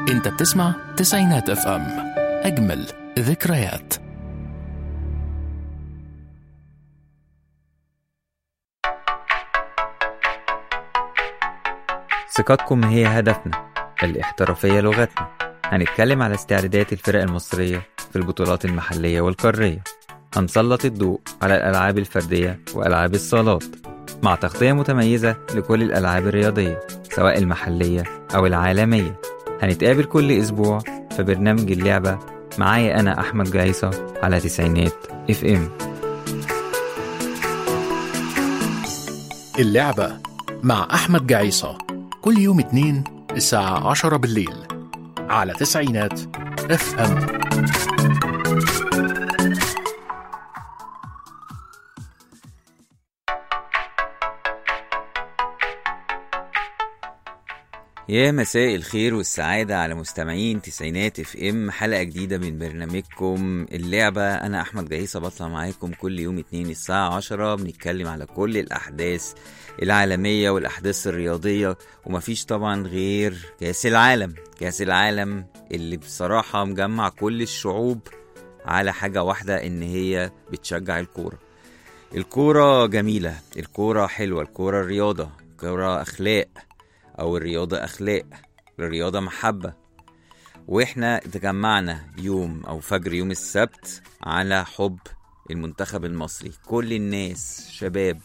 انت بتسمع تسعينات اف ام اجمل ذكريات ثقتكم هي هدفنا الاحترافية لغتنا هنتكلم على استعدادات الفرق المصرية في البطولات المحلية والقارية هنسلط الضوء على الألعاب الفردية وألعاب الصالات مع تغطية متميزة لكل الألعاب الرياضية سواء المحلية أو العالمية هنتقابل كل أسبوع في برنامج اللعبة معايا أنا أحمد جايصة على تسعينات اف ام اللعبة مع أحمد جعيصة كل يوم اتنين الساعة عشرة بالليل على تسعينات اف ام يا مساء الخير والسعادة على مستمعين تسعينات اف ام حلقة جديدة من برنامجكم اللعبة أنا أحمد جايصة بطلع معاكم كل يوم اتنين الساعة عشرة بنتكلم على كل الأحداث العالمية والأحداث الرياضية ومفيش طبعا غير كأس العالم كأس العالم اللي بصراحة مجمع كل الشعوب على حاجة واحدة إن هي بتشجع الكورة الكورة جميلة الكورة حلوة الكورة رياضة الكورة أخلاق او الرياضة اخلاق الرياضة محبة واحنا تجمعنا يوم او فجر يوم السبت على حب المنتخب المصري كل الناس شباب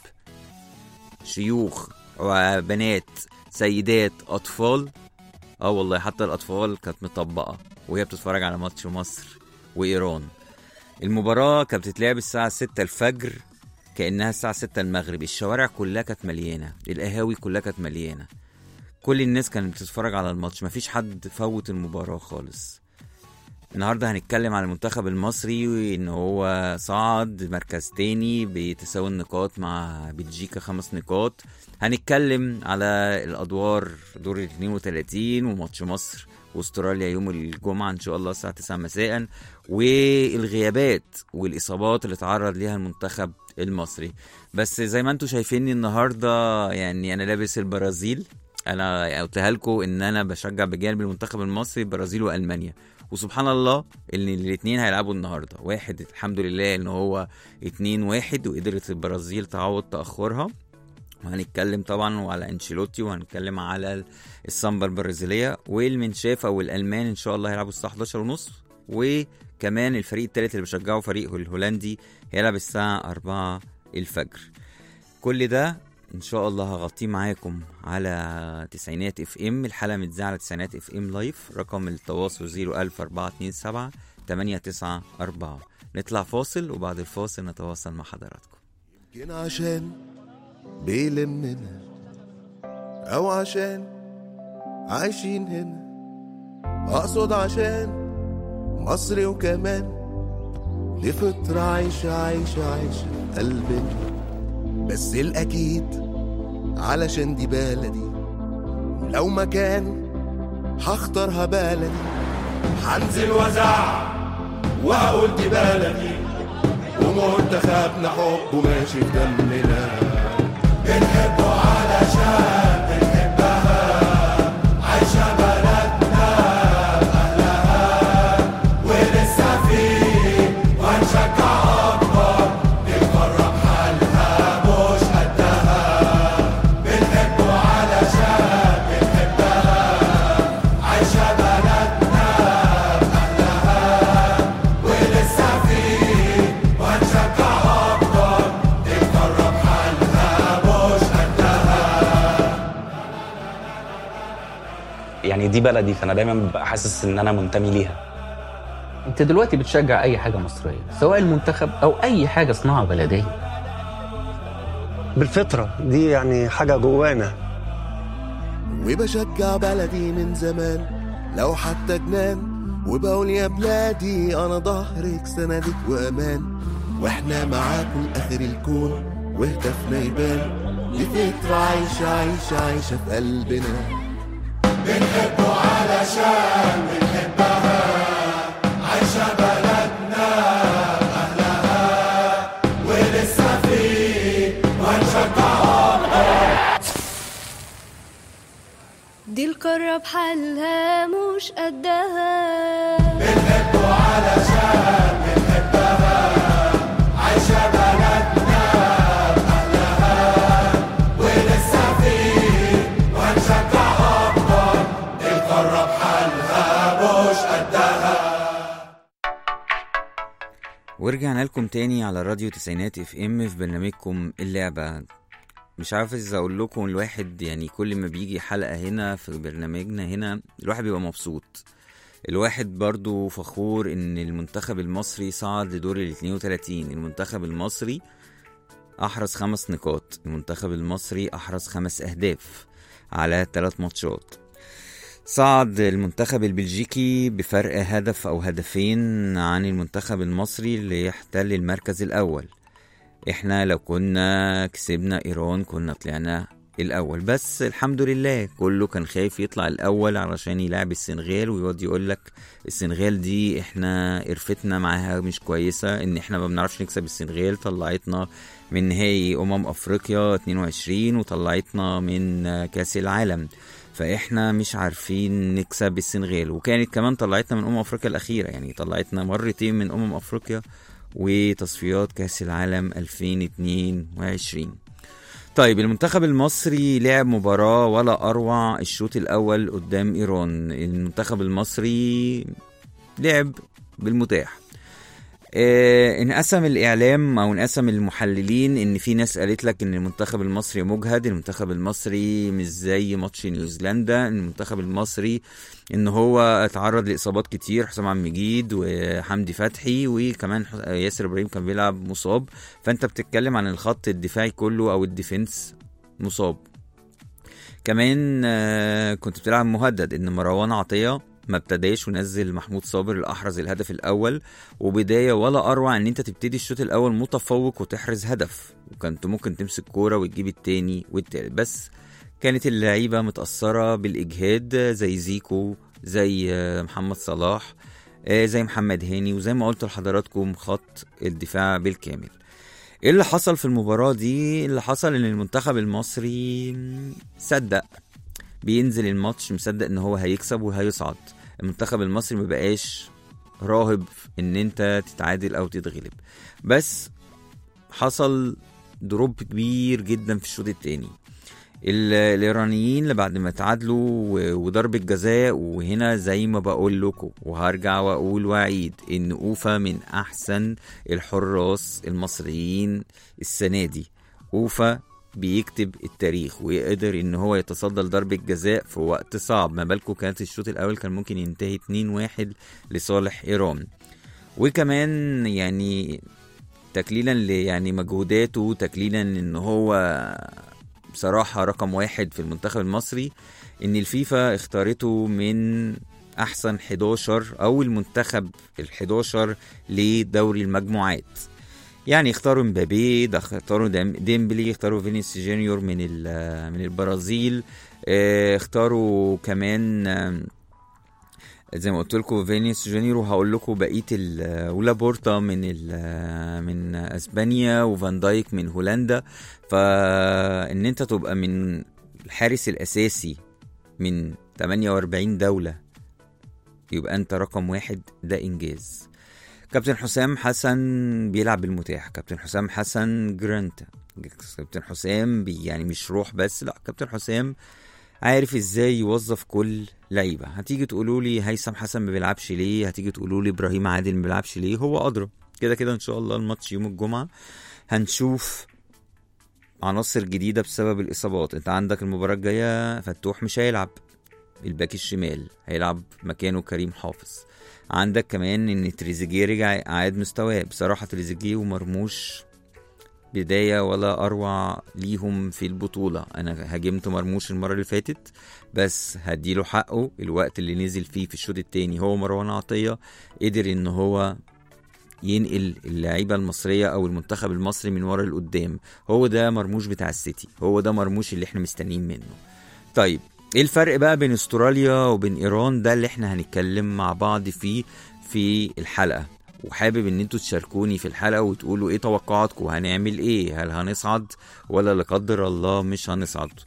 شيوخ وبنات سيدات اطفال اه والله حتى الاطفال كانت مطبقة وهي بتتفرج على ماتش مصر وايران المباراة كانت بتتلعب الساعة 6 الفجر كأنها الساعة 6 المغرب الشوارع كلها كانت مليانة القهاوي كلها كانت مليانة كل الناس كانت بتتفرج على الماتش مفيش حد فوت المباراة خالص النهاردة هنتكلم على المنتخب المصري وإن هو صعد مركز تاني بتساوي النقاط مع بلجيكا خمس نقاط هنتكلم على الأدوار دور ال 32 وماتش مصر واستراليا يوم الجمعة إن شاء الله الساعة 9 مساء والغيابات والإصابات اللي تعرض ليها المنتخب المصري بس زي ما انتم شايفيني النهارده يعني انا لابس البرازيل انا قلتها لكم ان انا بشجع بجانب المنتخب المصري البرازيل والمانيا وسبحان الله ان الاثنين هيلعبوا النهارده واحد الحمد لله ان هو اتنين واحد وقدرت البرازيل تعوض تاخرها وهنتكلم طبعا على انشيلوتي وهنتكلم على السامبا البرازيليه والمنشافه والالمان ان شاء الله هيلعبوا الساعه 11 ونص وكمان الفريق الثالث اللي بشجعه فريق الهولندي هيلعب الساعه 4 الفجر كل ده ان شاء الله هغطيه معاكم على تسعينات اف ام الحلقه متذاعه على تسعينات اف ام لايف رقم التواصل 00427 894 نطلع فاصل وبعد الفاصل نتواصل مع حضراتكم يمكن عشان بيلمنا أو عشان عايشين هنا أقصد عشان مصري وكمان لفترة عايشة عايشة عايشة قلبنا بس الأكيد علشان دي بلدي ولو مكان هختارها بلدي هنزل وزع وهقول دي بلدي ومنتخبنا حب وماشي في دمنا بنحبه علشان بنحبها عايشة بلدنا أهلها ولسه فيه وهنشجع أكبر نفرح حالها مش قدها بنحبه علشان بنحبها عايشة بلدنا أهلها ولسه فيه وهنشجع أكبر نفرح حالها مش قدها يعني دي بلدي فانا دايما ببقى حاسس ان انا منتمي ليها انت دلوقتي بتشجع اي حاجه مصريه سواء المنتخب او اي حاجه صناعه بلديه بالفطرة دي يعني حاجة جوانا وبشجع بلدي من زمان لو حتى جنان وبقول يا بلادي انا ظهرك سندك وامان واحنا معاكم اخر الكون وهدفنا يبان دي فكرة عايشة عايشة عايشة في قلبنا بنحبه علشان بنحبها عايشة بلدنا أهلها ولسه فيه وهنشجعهم دي القارة بحالها مش قدها ورجعنا لكم تاني على راديو تسعينات اف ام في برنامجكم اللعبة مش عارف اقول لكم الواحد يعني كل ما بيجي حلقة هنا في برنامجنا هنا الواحد بيبقى مبسوط الواحد برضو فخور ان المنتخب المصري صعد لدور ال 32 المنتخب المصري احرز خمس نقاط المنتخب المصري احرز خمس اهداف على ثلاث ماتشات صعد المنتخب البلجيكي بفرق هدف او هدفين عن المنتخب المصري اللي يحتل المركز الاول احنا لو كنا كسبنا ايران كنا طلعنا الاول بس الحمد لله كله كان خايف يطلع الاول علشان يلعب السنغال ويقعد يقول لك السنغال دي احنا قرفتنا معاها مش كويسه ان احنا ما بنعرفش نكسب السنغال طلعتنا من نهائي امم افريقيا 22 وطلعتنا من كاس العالم فاحنا مش عارفين نكسب السنغال وكانت كمان طلعتنا من امم افريقيا الاخيره يعني طلعتنا مرتين من امم افريقيا وتصفيات كاس العالم 2022 طيب المنتخب المصري لعب مباراة ولا أروع الشوط الأول قدام إيران المنتخب المصري لعب بالمتاح آه، انقسم الاعلام او انقسم المحللين ان في ناس قالت لك ان المنتخب المصري مجهد المنتخب المصري مش زي ماتش نيوزيلندا المنتخب المصري ان هو اتعرض لاصابات كتير حسام عبد المجيد وحمدي فتحي وكمان ح- ياسر ابراهيم كان بيلعب مصاب فانت بتتكلم عن الخط الدفاعي كله او الديفنس مصاب كمان آه، كنت بتلعب مهدد ان مروان عطيه ما ابتداش ونزل محمود صابر اللي احرز الهدف الاول وبدايه ولا اروع ان انت تبتدي الشوط الاول متفوق وتحرز هدف وكنت ممكن تمسك كوره وتجيب التاني والتالت بس كانت اللعيبه متاثره بالاجهاد زي زيكو زي آه، محمد صلاح آه، زي محمد هاني وزي ما قلت لحضراتكم خط الدفاع بالكامل ايه اللي حصل في المباراة دي اللي حصل ان المنتخب المصري صدق بينزل الماتش مصدق ان هو هيكسب وهيصعد المنتخب المصري ما بقاش راهب ان انت تتعادل او تتغلب بس حصل دروب كبير جدا في الشوط التاني ال- الايرانيين اللي بعد ما تعادلوا و- وضربة جزاء وهنا زي ما بقول لكم وهرجع واقول واعيد ان اوفا من احسن الحراس المصريين السنه دي اوفا بيكتب التاريخ ويقدر ان هو يتصدى لضربة جزاء في وقت صعب ما بالكم كانت الشوط الاول كان ممكن ينتهي 2-1 لصالح ايران وكمان يعني تكليلا ل يعني مجهوداته تكليلا ان هو بصراحة رقم واحد في المنتخب المصري ان الفيفا اختارته من احسن 11 او المنتخب ال11 لدوري المجموعات يعني اختاروا مبابي ده اختاروا ديم- ديمبلي اختاروا فينيس جونيور من ال- من البرازيل اه، اختاروا كمان آم، زي ما قلت لكم فينيس جونيور وهقول لكم بقيه ال- ولابورتا من ال- من اسبانيا وفان دايك من هولندا فان انت تبقى من الحارس الاساسي من 48 دوله يبقى انت رقم واحد ده انجاز كابتن حسام حسن بيلعب بالمتاح كابتن حسام حسن جرانت كابتن حسام بي يعني مش روح بس لا كابتن حسام عارف ازاي يوظف كل لعيبه هتيجي تقولوا لي هيثم حسن ما بيلعبش ليه هتيجي تقولوا لي ابراهيم عادل ما بيلعبش ليه هو ادرى كده كده ان شاء الله الماتش يوم الجمعه هنشوف عناصر جديده بسبب الاصابات انت عندك المباراه الجايه فتوح مش هيلعب الباك الشمال هيلعب مكانه كريم حافظ عندك كمان ان تريزيجيه رجع عاد مستواه بصراحه تريزيجيه ومرموش بداية ولا أروع ليهم في البطولة أنا هاجمت مرموش المرة اللي فاتت بس هديله حقه الوقت اللي نزل فيه في الشوط التاني هو مروان عطية قدر إن هو ينقل اللعيبة المصرية أو المنتخب المصري من ورا لقدام هو ده مرموش بتاع السيتي هو ده مرموش اللي احنا مستنيين منه طيب ايه الفرق بقى بين استراليا وبين ايران ده اللي احنا هنتكلم مع بعض فيه في الحلقة وحابب ان انتوا تشاركوني في الحلقة وتقولوا ايه توقعاتكم هنعمل ايه هل هنصعد ولا لا قدر الله مش هنصعد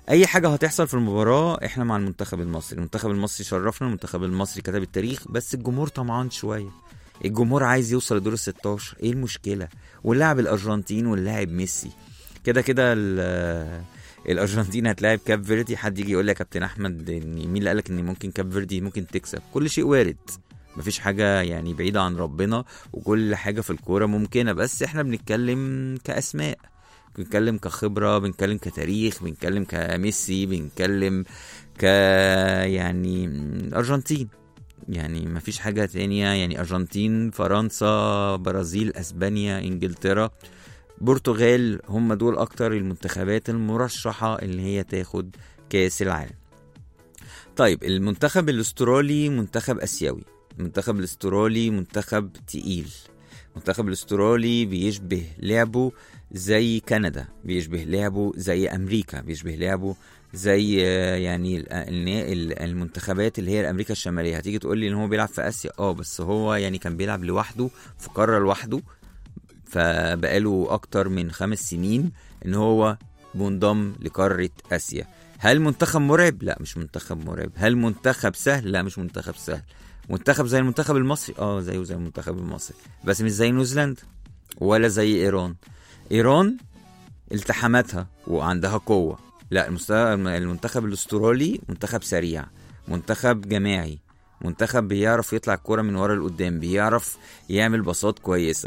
اي حاجه هتحصل في المباراه احنا مع المنتخب المصري المنتخب المصري شرفنا المنتخب المصري كتب التاريخ بس الجمهور طمعان شويه الجمهور عايز يوصل لدور ال 16 ايه المشكله واللاعب الارجنتين واللاعب ميسي كده كده ال- الارجنتين هتلاعب كاب فيردي حد يجي يقول لي يا كابتن احمد إن مين اللي قالك ان ممكن كاب فيردي ممكن تكسب كل شيء وارد مفيش حاجة يعني بعيدة عن ربنا وكل حاجة في الكورة ممكنة بس احنا بنتكلم كأسماء بنتكلم كخبرة بنتكلم كتاريخ بنتكلم كميسي بنتكلم ك يعني أرجنتين يعني مفيش حاجة تانية يعني أرجنتين فرنسا برازيل أسبانيا إنجلترا برتغال هم دول أكتر المنتخبات المرشحة اللي هي تاخد كأس العالم طيب المنتخب الاسترالي منتخب اسيوي المنتخب الاسترالي منتخب تقيل المنتخب الاسترالي بيشبه لعبه زي كندا بيشبه لعبه زي امريكا بيشبه لعبه زي آه، يعني ال- ال- ال- المنتخبات اللي هي امريكا الشماليه هتيجي تقول لي ان هو بيلعب في اسيا اه بس هو يعني كان بيلعب لوحده في قاره لوحده فبقاله اكتر من خمس سنين ان هو منضم لقاره اسيا هل منتخب مرعب؟ لا مش منتخب مرعب هل منتخب سهل؟ لا مش منتخب سهل منتخب زي المنتخب المصري اه زيه زي المنتخب المصري بس مش زي نيوزيلندا ولا زي ايران ايران التحاماتها وعندها قوة لا المست- المنتخب الاسترالي منتخب سريع منتخب جماعي منتخب بيعرف يطلع الكرة من ورا لقدام بيعرف يعمل باصات كويسة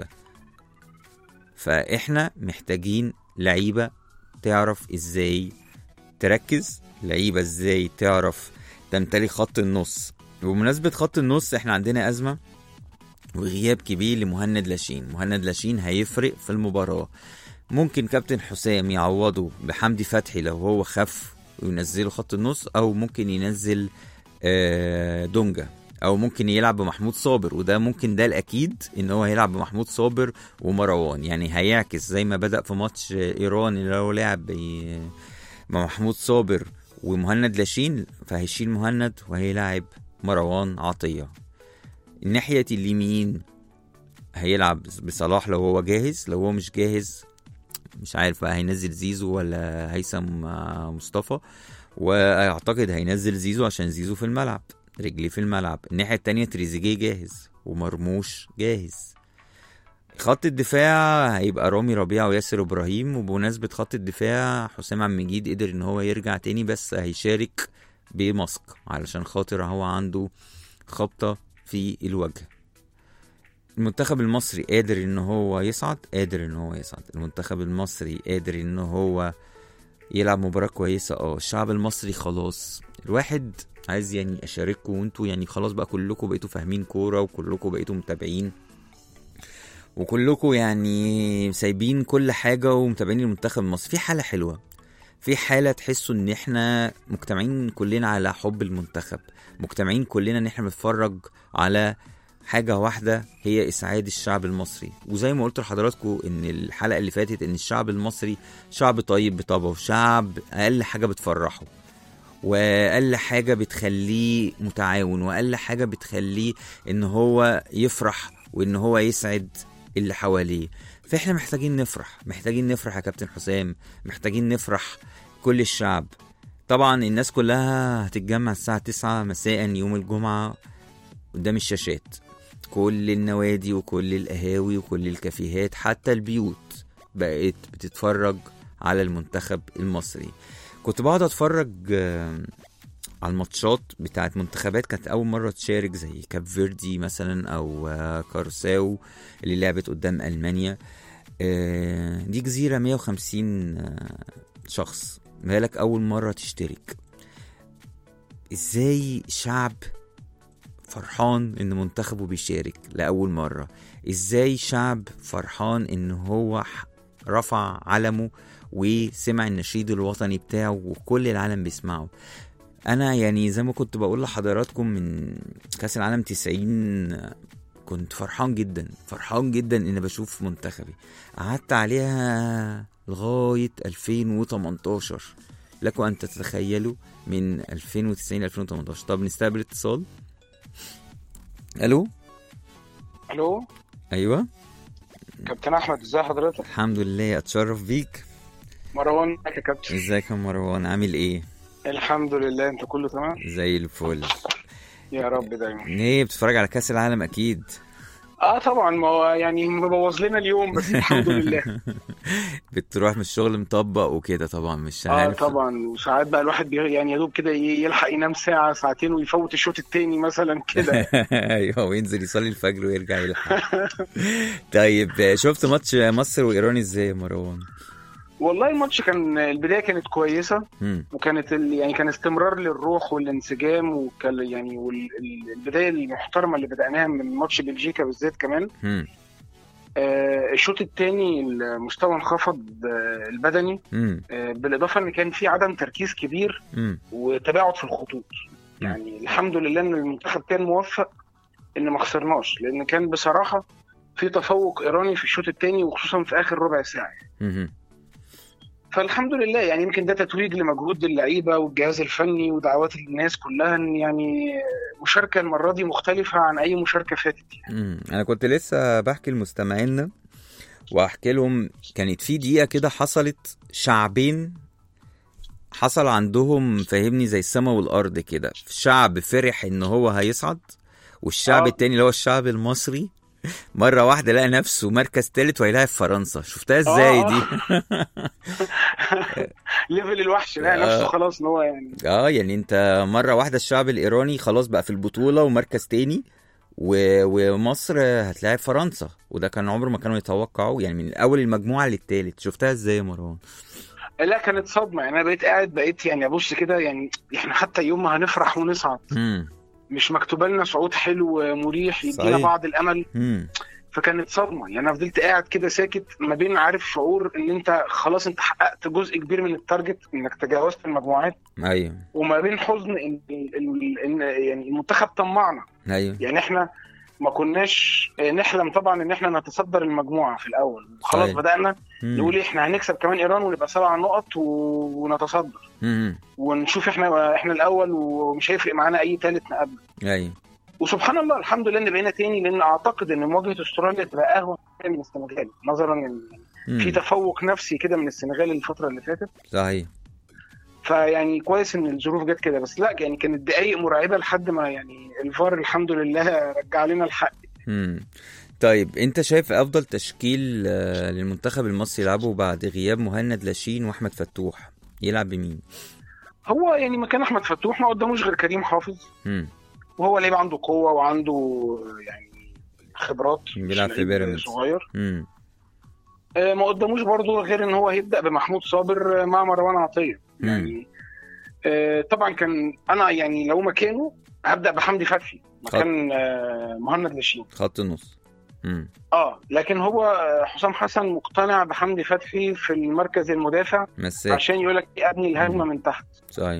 فاحنا محتاجين لعيبة تعرف ازاي تركز لعيبة ازاي تعرف تمتلك خط النص وبمناسبة خط النص احنا عندنا أزمة وغياب كبير لمهند لاشين مهند لاشين هيفرق في المباراة ممكن كابتن حسام يعوضه بحمدي فتحي لو هو خف وينزله خط النص او ممكن ينزل آه، دونجا او ممكن يلعب بمحمود صابر وده ممكن ده الاكيد ان هو هيلعب بمحمود صابر ومروان يعني هيعكس زي ما بدا في ماتش ايران اللي هو لعب ب- مع محمود صابر ومهند لاشين فهيشيل مهند وهيلاعب مروان عطيه الناحيه اليمين هيلعب بصلاح لو هو جاهز لو هو مش جاهز مش عارف بقى هينزل زيزو ولا هيثم آه، مصطفى واعتقد هينزل زيزو عشان زيزو في الملعب رجليه في الملعب الناحيه التانية تريزيجيه جاهز ومرموش جاهز خط الدفاع هيبقى رامي ربيعة وياسر ابراهيم وبمناسبة خط الدفاع حسام عبد المجيد قدر ان هو يرجع تاني بس هيشارك بماسك علشان خاطر هو عنده خبطة في الوجه المنتخب المصري قادر ان هو يصعد قادر ان هو يصعد المنتخب المصري قادر ان هو يلعب مباراة كويسة اه الشعب المصري خلاص الواحد عايز يعني اشارككم وانتوا يعني خلاص بقى كلكم بقيتوا فاهمين كورة وكلكم بقيتوا متابعين وكلكم يعني سايبين كل حاجة ومتابعين المنتخب المصري في حالة حلوة في حالة تحسوا ان احنا مجتمعين كلنا على حب المنتخب مجتمعين كلنا ان احنا بنتفرج على حاجة واحدة هي إسعاد الشعب المصري وزي ما قلت لحضراتكم إن الحلقة اللي فاتت إن الشعب المصري شعب طيب بطبعه شعب أقل حاجة بتفرحه وأقل حاجة بتخليه متعاون وأقل حاجة بتخليه إن هو يفرح وإن هو يسعد اللي حواليه فإحنا محتاجين نفرح محتاجين نفرح يا كابتن حسام محتاجين نفرح كل الشعب طبعا الناس كلها هتتجمع الساعة 9 مساء يوم الجمعة قدام الشاشات كل النوادي وكل القهاوي وكل الكافيهات حتى البيوت بقت بتتفرج على المنتخب المصري كنت بقعد اتفرج آه، على الماتشات بتاعت منتخبات كانت اول مره تشارك زي كاب فيردي مثلا او آه، كارساو اللي لعبت قدام المانيا آه، دي جزيره 150 آه، شخص بالك اول مره تشترك ازاي شعب فرحان ان منتخبه بيشارك لاول مره ازاي شعب فرحان ان هو ح- رفع علمه وسمع النشيد الوطني بتاعه وكل العالم بيسمعه انا يعني زي ما كنت بقول لحضراتكم من كاس العالم 90 كنت فرحان جدا فرحان جدا ان بشوف منتخبي قعدت عليها لغايه 2018 لكم ان تتخيلوا من 2090 ل 2018 طب نستقبل اتصال الو الو ايوه كابتن احمد ازي حضرتك الحمد لله اتشرف بيك مروان معاك يا كابتن ازيك يا مروان عامل ايه الحمد لله انت كله تمام زي الفل يا رب دايما ايه بتتفرج على كاس العالم اكيد اه طبعا ما هو يعني مبوظ لنا اليوم بس الحمد لله بتروح من الشغل مطبق وكده طبعا مش اه عارف طبعا وساعات بقى الواحد بي يعني يا دوب كده ي- يلحق ينام ساعه ساعتين ويفوت الشوط التاني مثلا كده ايوه وينزل يصلي الفجر ويرجع يلحق طيب شفت ماتش مصر وايران ازاي يا مروان والله الماتش كان البدايه كانت كويسه مم. وكانت ال... يعني كان استمرار للروح والانسجام وكان يعني والبدايه المحترمه اللي بدأناها من ماتش بلجيكا بالذات كمان مم. آه الشوط الثاني المستوى انخفض آه البدني مم. آه بالاضافه ان كان في عدم تركيز كبير مم. وتباعد في الخطوط يعني الحمد لله ان المنتخب كان موفق ان ما خسرناش لان كان بصراحه في تفوق ايراني في الشوط الثاني وخصوصا في اخر ربع ساعه مم. فالحمد لله يعني يمكن ده تتويج لمجهود اللعيبه والجهاز الفني ودعوات الناس كلها ان يعني مشاركه المره دي مختلفه عن اي مشاركه فاتت مم. انا كنت لسه بحكي لمستمعينا واحكي لهم كانت في دقيقه كده حصلت شعبين حصل عندهم فاهمني زي السما والارض كده شعب فرح ان هو هيصعد والشعب آه. التاني اللي هو الشعب المصري مرة واحدة لقى نفسه مركز تالت وهيلاعب فرنسا شفتها ازاي آه. دي ليفل الوحش لقى آه. نفسه خلاص ان هو يعني اه يعني انت مرة واحدة الشعب الايراني خلاص بقى في البطولة ومركز تاني و... ومصر هتلاعب فرنسا وده كان عمره ما كانوا يتوقعوا يعني من اول المجموعة للتالت شفتها ازاي يا مروان لا كانت صدمه يعني انا بقيت قاعد بقيت يعني ابص كده يعني احنا حتى يوم ما هنفرح ونصعد امم مش مكتوبه لنا صعود حلو مريح يدينا صحيح. بعض الامل امم فكانت صدمه يعني انا فضلت قاعد كده ساكت ما بين عارف شعور ان انت خلاص انت حققت جزء كبير من التارجت انك تجاوزت المجموعات ايوه وما بين حزن ان ان ان يعني المنتخب طمعنا ايوه يعني احنا ما كناش نحلم طبعا ان احنا نتصدر المجموعه في الاول خلاص صحيح. بدانا مم. نقول احنا هنكسب كمان ايران ونبقى سبع نقط و- ونتصدر مم. ونشوف احنا احنا الاول ومش هيفرق معانا اي ثالث نقابله ايوه وسبحان الله الحمد لله ان بقينا تاني لان اعتقد ان مواجهه استراليا تبقى اهون من السنغال نظرا ان مم. في تفوق نفسي كده من السنغال الفتره اللي فاتت صحيح فيعني كويس ان الظروف جت كده بس لا يعني كانت دقايق مرعبه لحد ما يعني الفار الحمد لله رجع لنا الحق مم. طيب انت شايف افضل تشكيل آه، للمنتخب المصري يلعبه بعد غياب مهند لاشين واحمد فتوح يلعب بمين هو يعني مكان احمد فتوح ما قداموش غير كريم حافظ مم. وهو لعيب عنده قوه وعنده يعني خبرات مش بيلعب في لعيب بيراميدز. صغير مم. آه، ما قداموش برضه غير ان هو هيبدا بمحمود صابر آه، مع مروان عطيه مم. يعني آه، طبعا كان انا يعني لو مكانه هبدا بحمدي فتحي مكان آه، مهند لاشين خط النص مم. اه لكن هو آه، حسام حسن مقتنع بحمدي فتحي في المركز المدافع مساك عشان يقول لك ابني الهجمه من تحت صحيح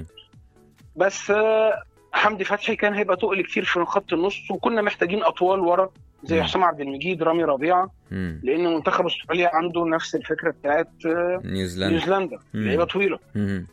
بس آه، حمدي فتحي كان هيبقى تقل كتير في خط النص وكنا محتاجين اطوال ورا زي مم. حسام عبد المجيد رامي ربيعه مم. لان منتخب استراليا عنده نفس الفكره بتاعت آه، نيوزيلندا نيوزيلندا مم. لعيبه طويله مم.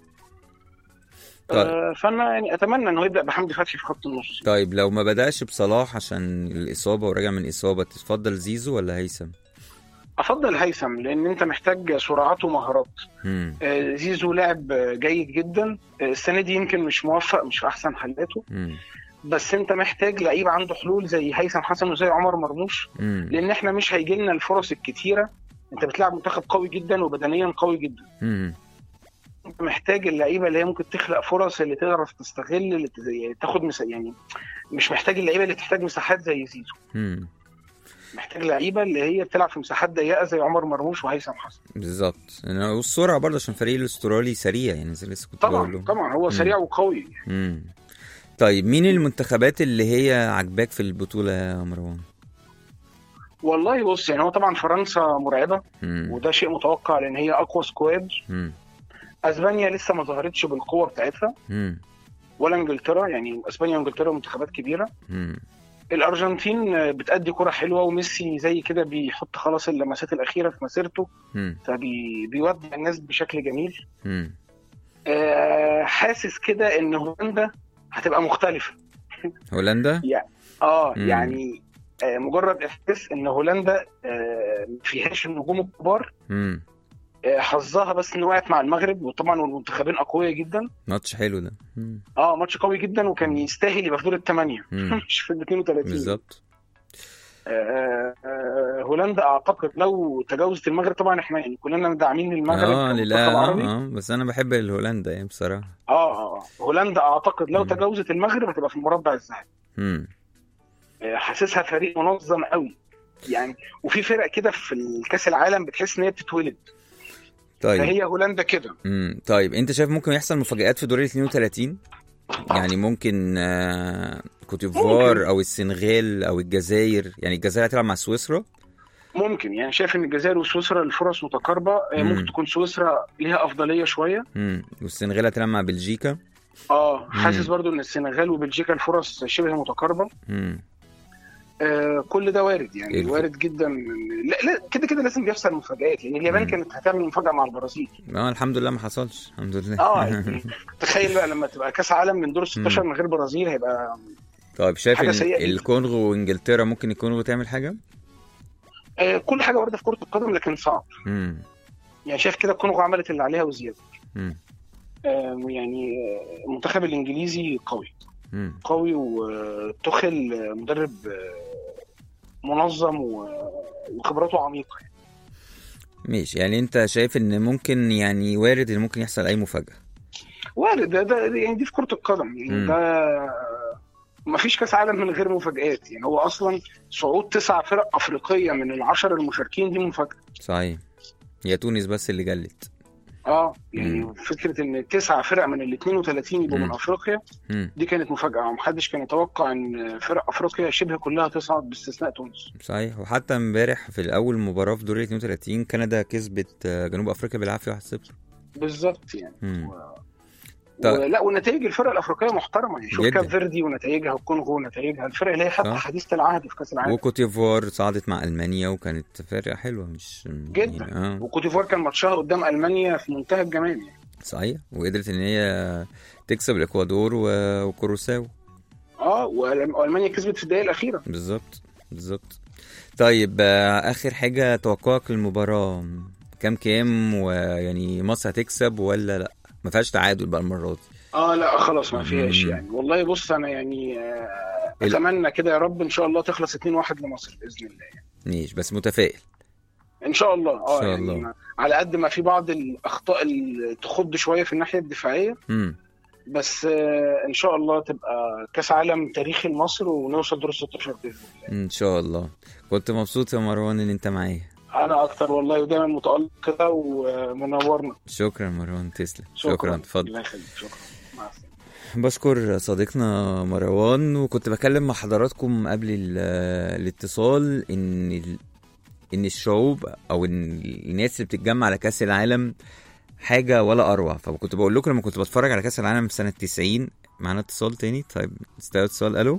طيب. آه، فانا يعني اتمنى انه يبدا بحمدي فتحي في خط النص طيب لو ما بدأش بصلاح عشان الإصابة وراجع من إصابة تفضل زيزو ولا هيثم؟ افضل هيثم لان انت محتاج سرعات ومهارات مم. آه، زيزو لاعب آه، جيد جدا آه، السنه دي يمكن مش موفق مش في احسن حالاته مم. بس انت محتاج لعيب عنده حلول زي هيثم حسن وزي عمر مرموش مم. لان احنا مش هيجي لنا الفرص الكتيره انت بتلعب منتخب قوي جدا وبدنيا قوي جدا مم. انت محتاج اللعيبه اللي هي ممكن تخلق فرص اللي تعرف تستغل اللي ت- يعني تاخد مس... يعني مش محتاج اللعيبه اللي تحتاج مساحات زي زيزو مم. محتاج لعيبه اللي هي بتلعب في مساحات ضيقه زي عمر مرموش وهيثم حسن بالظبط أنا- والسرعة برضه عشان فريق الاسترالي سريع يعني زي لسه كنت بقول طبعا له طبعا هو سريع وقوي مم. طيب مين المنتخبات اللي هي عجباك في البطولة يا مروان؟ والله بص يعني هو طبعا فرنسا مرعبه مم. وده شيء متوقع لان هي اقوى سكواد مم. اسبانيا لسه ما ظهرتش بالقوه بتاعتها مم. ولا انجلترا يعني اسبانيا وانجلترا منتخبات كبيره مم. الارجنتين بتأدي كرة حلوه وميسي زي كده بيحط خلاص اللمسات الاخيره في مسيرته مم. فبيودع الناس بشكل جميل مم. آه، حاسس كده ان هولندا هتبقى مختلفه هولندا؟ اه مم. يعني آه، مجرد احساس ان هولندا آه، ما فيهاش النجوم الكبار مم. آه، حظها بس ان وقعت مع المغرب وطبعا والمنتخبين اقوياء جدا ماتش حلو ده مم. اه ماتش قوي جدا وكان يستاهل يبقى في دور الثمانيه مم. مش في ال 32 بالظبط آه، آه، هولندا اعتقد لو تجاوزت المغرب طبعا احنا يعني كلنا داعمين للمغرب اه كمنتخب لله اه عربي اه بس انا بحب الهولندا يعني بصراحه اه اه هولندا اعتقد لو مم. تجاوزت المغرب هتبقى في المربع الذهبي مم. آه، حاسسها فريق منظم قوي يعني وفي فرق كده في الكاس العالم بتحس ان هي بتتولد طيب فهي هولندا كده امم طيب انت شايف ممكن يحصل مفاجآت في دور ال 32 يعني ممكن آه كوت ممكن. ديفوار او السنغال او الجزائر يعني الجزائر هتلعب مع سويسرا ممكن يعني شايف ان الجزائر وسويسرا الفرص متقاربه آه، مم. ممكن تكون سويسرا ليها افضليه شويه امم والسنغال هتلعب مع بلجيكا اه حاسس مم. برضو ان السنغال وبلجيكا الفرص شبه متقاربه امم آه كل ده وارد يعني الف- وارد جدا لا لا كده كده لازم بيحصل مفاجآت لان اليابان مم. كانت هتعمل مفاجاه مع البرازيل اه الحمد لله ما حصلش الحمد لله اه يعني تخيل بقى لما تبقى كاس عالم من دور 16 مم. من غير برازيل هيبقى طيب شايف حاجة ان سيئة جدا. الكونغو وانجلترا ممكن الكونغو تعمل حاجه آه كل حاجه وارده في كره القدم لكن صعب امم يعني شايف كده الكونغو عملت اللي عليها وزياده امم آه يعني آه، المنتخب الانجليزي قوي امم قوي وتخل آه، مدرب آه، منظم و- وخبراته عميقه يعني. ماشي يعني انت شايف ان ممكن يعني وارد ان ممكن يحصل اي مفاجاه وارد ده, ده يعني دي في كره القدم يعني مم. ده ما فيش كاس عالم من غير مفاجآت يعني هو اصلا صعود تسع فرق افريقيه من العشر المشاركين دي مفاجاه صحيح هي تونس بس اللي جلت اه يعني مم. فكره ان تسع فرق من ال 32 يبقوا مم. من افريقيا امم دي كانت مفاجاه ومحدش كان يتوقع ان فرق افريقيا شبه كلها تصعد باستثناء تونس صحيح وحتى امبارح في الاول مباراه في دور ال 32 كندا كسبت آه، جنوب افريقيا بالعافيه 1-0 بالظبط يعني امم و... طيب. ولا ونتائج الفرق الافريقيه محترمه يعني شوف جدا. كاب فيردي ونتائجها والكونغو ونتائجها الفرق اللي هي حتى صح. حديثه العهد في كاس العالم وكوت ديفوار صعدت مع المانيا وكانت فرقه حلوه مش جدا. يعني اه وكوت ديفوار كان ماتشها قدام المانيا في منتهى الجمال يعني صحيح وقدرت ان هي تكسب الاكوادور و- وكروساو اه وألم- والمانيا كسبت في الدقائق الاخيره بالظبط بالظبط طيب آه، اخر حاجه توقعك للمباراه كام كام ويعني مصر هتكسب ولا لا ما فيهاش تعادل بقى المره دي اه لا خلاص ما فيهاش مم. يعني والله بص انا يعني آه ال- اتمنى كده يا رب ان شاء الله تخلص 2-1 لمصر باذن الله يعني. ماشي بس متفائل ان شاء الله اه إن شاء يعني الله. ما- على قد ما في بعض الاخطاء اللي تخض شويه في الناحيه الدفاعيه امم بس آه ان شاء الله تبقى كاس عالم تاريخي لمصر ونوصل دور 16 باذن الله ان شاء الله كنت مبسوط يا مروان ان انت معايا انا اكتر والله ودايما متالق كده ومنورنا شكرا مروان تسلم شكرا اتفضل الله يخليك شكرا مع السلامه بشكر صديقنا مروان وكنت بكلم مع حضراتكم قبل ال- الاتصال ان ال- ان الشعوب او ان الناس اللي بتتجمع على كاس العالم حاجه ولا اروع فكنت بقول لكم لما كنت بتفرج على كاس العالم في سنه 90 معانا اتصال تاني طيب استاذ اتصال الو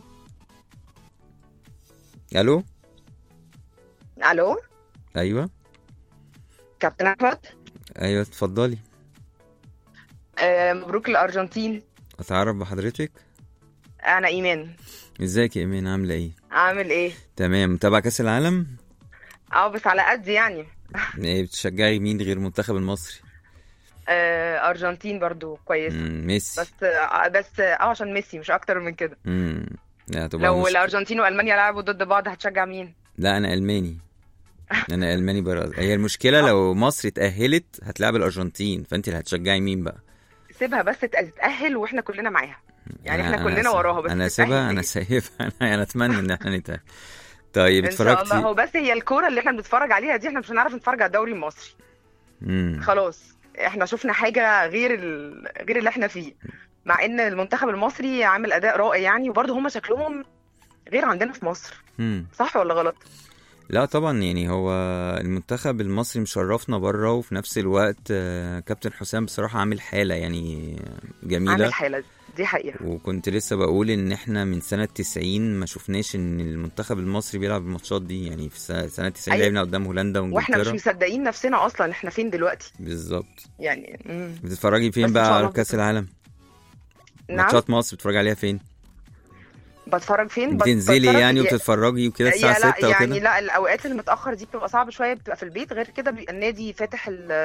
الو الو ايوه كابتن احمد ايوه اتفضلي آه مبروك الارجنتين اتعرف بحضرتك انا ايمان ازيك يا ايمان عامله ايه عامل ايه تمام متابعه كاس العالم اه بس على قد يعني ايه بتشجعي مين غير المنتخب المصري آه ارجنتين برضو كويس مم، ميسي بس آه بس اه عشان ميسي مش اكتر من كده امم لا طبعا لو مش... الارجنتين والمانيا لعبوا ضد بعض هتشجع مين لا انا الماني انا الماني براز هي المشكله لو مصر اتاهلت هتلعب الارجنتين فانت اللي هتشجعي مين بقى سيبها بس تتاهل واحنا كلنا معاها يعني أنا- احنا أنا كلنا س- وراها بس انا تتأهل سيبها انا هي. سايبها انا انا اتمنى ان احنا نتاهل طيب ان شاء الله اتفرجتي هو بس هي الكوره اللي احنا بنتفرج عليها دي احنا مش هنعرف نتفرج على الدوري المصري امم خلاص احنا شفنا حاجه غير ال... غير اللي احنا فيه مع ان المنتخب المصري عامل اداء رائع يعني وبرضه هم شكلهم غير عندنا في مصر امم صح ولا غلط لا طبعا يعني هو المنتخب المصري مشرفنا بره وفي نفس الوقت آه، كابتن حسام بصراحه عامل حاله يعني جميله عامل حاله دي حقيقه وكنت لسه بقول ان احنا من سنة 90 ما شفناش ان المنتخب المصري بيلعب الماتشات دي يعني في سنة سنة 90 أيوة. لعبنا قدام هولندا واحنا مش وانجلترا مصدقين نفسنا اصلا احنا فين دلوقتي بالظبط يعني مم. بتتفرجي فين بس إن بقى شاء على الله كأس بكرة. العالم نعم ماتشات مصر بتتفرجي عليها فين بتفرج فين بت- بتنزلي بتفرج- يعني يا- وبتتفرجي وكده يا الساعة لا 6 يعني وكده لا الاوقات اللي متاخر دي بتبقى صعبه شويه بتبقى في البيت غير كده بيبقى النادي فاتح ال-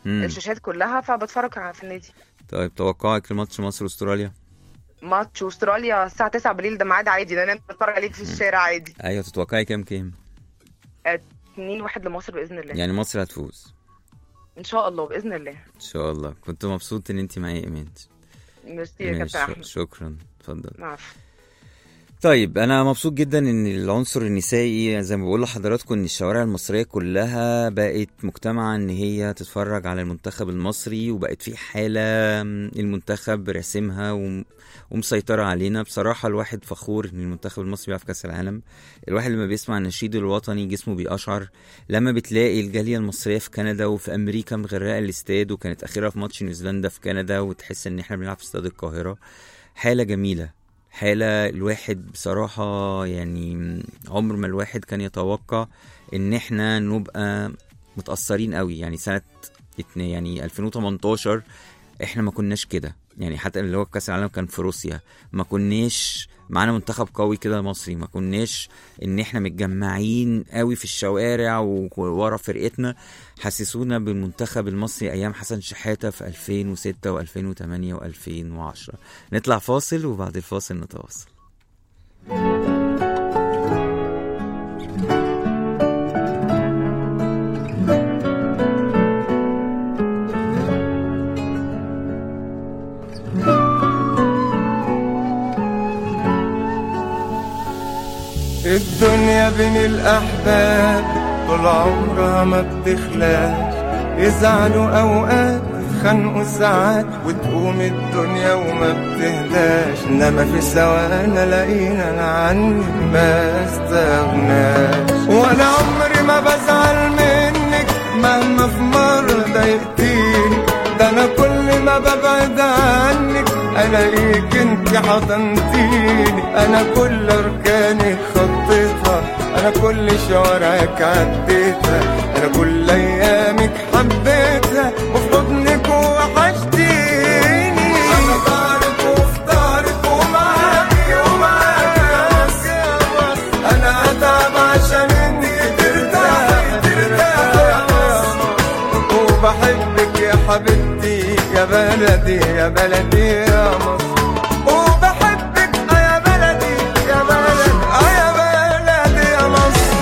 مم. الشاشات كلها فبتفرج على- في النادي طيب توقعك لماتش مصر واستراليا ماتش استراليا الساعه 9 بالليل ده ميعاد عادي ده انا بتفرج عليه في الشارع عادي ايوه تتوقعي كام كام 2 1 لمصر باذن الله يعني مصر هتفوز ان شاء الله باذن الله ان شاء الله كنت مبسوط ان انت معايا يا ايمان ميرسي يا ماشي، كابتن احمد شكرا اتفضل عفوا طيب انا مبسوط جدا ان العنصر النسائي زي ما بقول لحضراتكم ان الشوارع المصريه كلها بقت مجتمعه ان هي تتفرج على المنتخب المصري وبقت في حاله المنتخب راسمها وم- ومسيطره علينا بصراحه الواحد فخور ان المنتخب المصري بيلعب في كاس العالم الواحد لما بيسمع النشيد الوطني جسمه بيقشعر لما بتلاقي الجاليه المصريه في كندا وفي امريكا مغرقه الاستاد وكانت اخيرا في ماتش نيوزيلندا في كندا وتحس ان احنا بنلعب في استاد القاهره حاله جميله حالة الواحد بصراحة يعني عمر ما الواحد كان يتوقع ان احنا نبقى متأثرين قوي يعني سنة اتنين- يعني 2018 احنا ما كناش كده يعني حتى اللي هو كأس العالم كان في روسيا ما كناش معانا منتخب قوي كده مصري ما كناش ان احنا متجمعين قوي في الشوارع وورا فرقتنا حسسونا بالمنتخب المصري ايام حسن شحاتة في 2006 و2008 و2010 نطلع فاصل وبعد الفاصل نتواصل الدنيا بين الأحباب طول عمرها ما بتخلاش يزعلوا أوقات يتخانقوا ساعات وتقوم الدنيا وما بتهداش إنما في ثواني لقينا أنا عني ما استغناش وأنا عمري ما بزعل منك مهما في مرة ضايقتيني ده أنا كل ما ببعد عنك الاقيك انت حضنتيني انا كل اركانك خطيتها انا كل شوارعك عديتها انا كل ايامك حبيتها وفي حضنك وحشتيني انا طارق وفي طارق ومعاكي ومعاكي يا مصر انا هتعب عشان انت ترتاحي ترتاحي يا مصر وبحبك يا حبيبتي يا بلدي يا بلدي يا مصر وبحبك آه يا بلدي يا بلدي آه يا بلدي يا مصر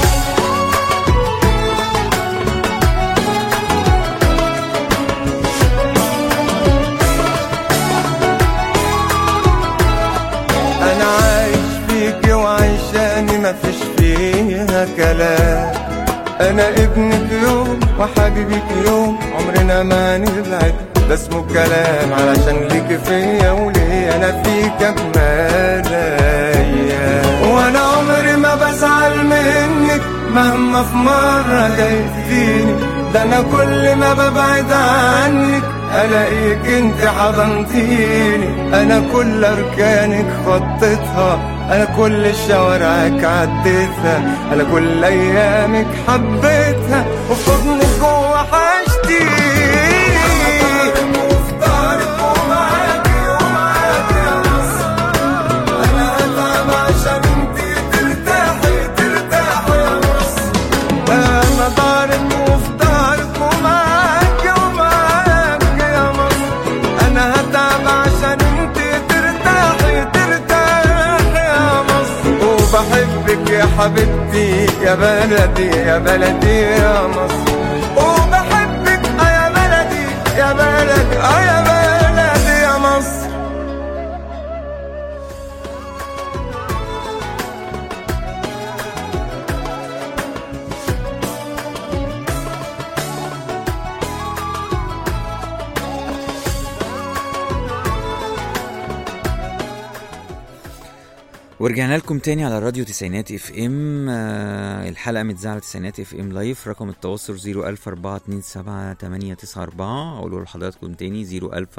انا عايش فيك وعيشاني مفيش فيها كلام انا ابنك يوم وحبيبك يوم عمرنا ما نبعد ده اسمه كلام علشان ليك فيا وليا انا فيك اجمل ايام وانا عمري ما بزعل منك مهما في مرة ضايقتيني ده انا كل ما ببعد عنك الاقيك انت حضنتيني انا كل اركانك خطيتها انا كل شوارعك عديتها انا كل ايامك حبيتها وفي حضنك وحشتيني انا هتعب عشان انتي ترتاحي ترتاحي يا مصر انا ضارب وفي دارك ومعاك ومعاك يا مصر انا هتعب عشان انتي ترتاحي ترتاحي يا مصر وبحبك يا حبيبتي يا بلدي يا بلدي يا مصر وبحبك آه يا بلدي يا بلدي آه يا بلدي يا مصر ورجعنا لكم تاني على راديو تسعينات اف ام آه الحلقه متذاعه على تسعينات اف ام لايف رقم التواصل 004278994 اقوله لحضراتكم تاني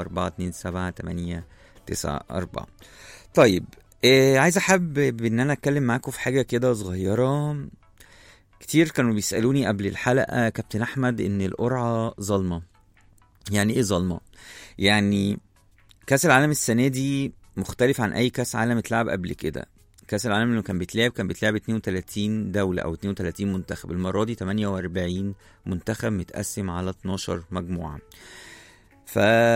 004278994 طيب آه عايز احب ان انا اتكلم معاكم في حاجه كده صغيره كتير كانوا بيسالوني قبل الحلقه كابتن احمد ان القرعه ظلمه يعني ايه ظلمه يعني كاس العالم السنه دي مختلف عن اي كاس عالم اتلعب قبل كده كاس العالم اللي كان بيتلعب كان بيتلعب 32 دوله او 32 منتخب المره دي 48 منتخب متقسم على 12 مجموعه ف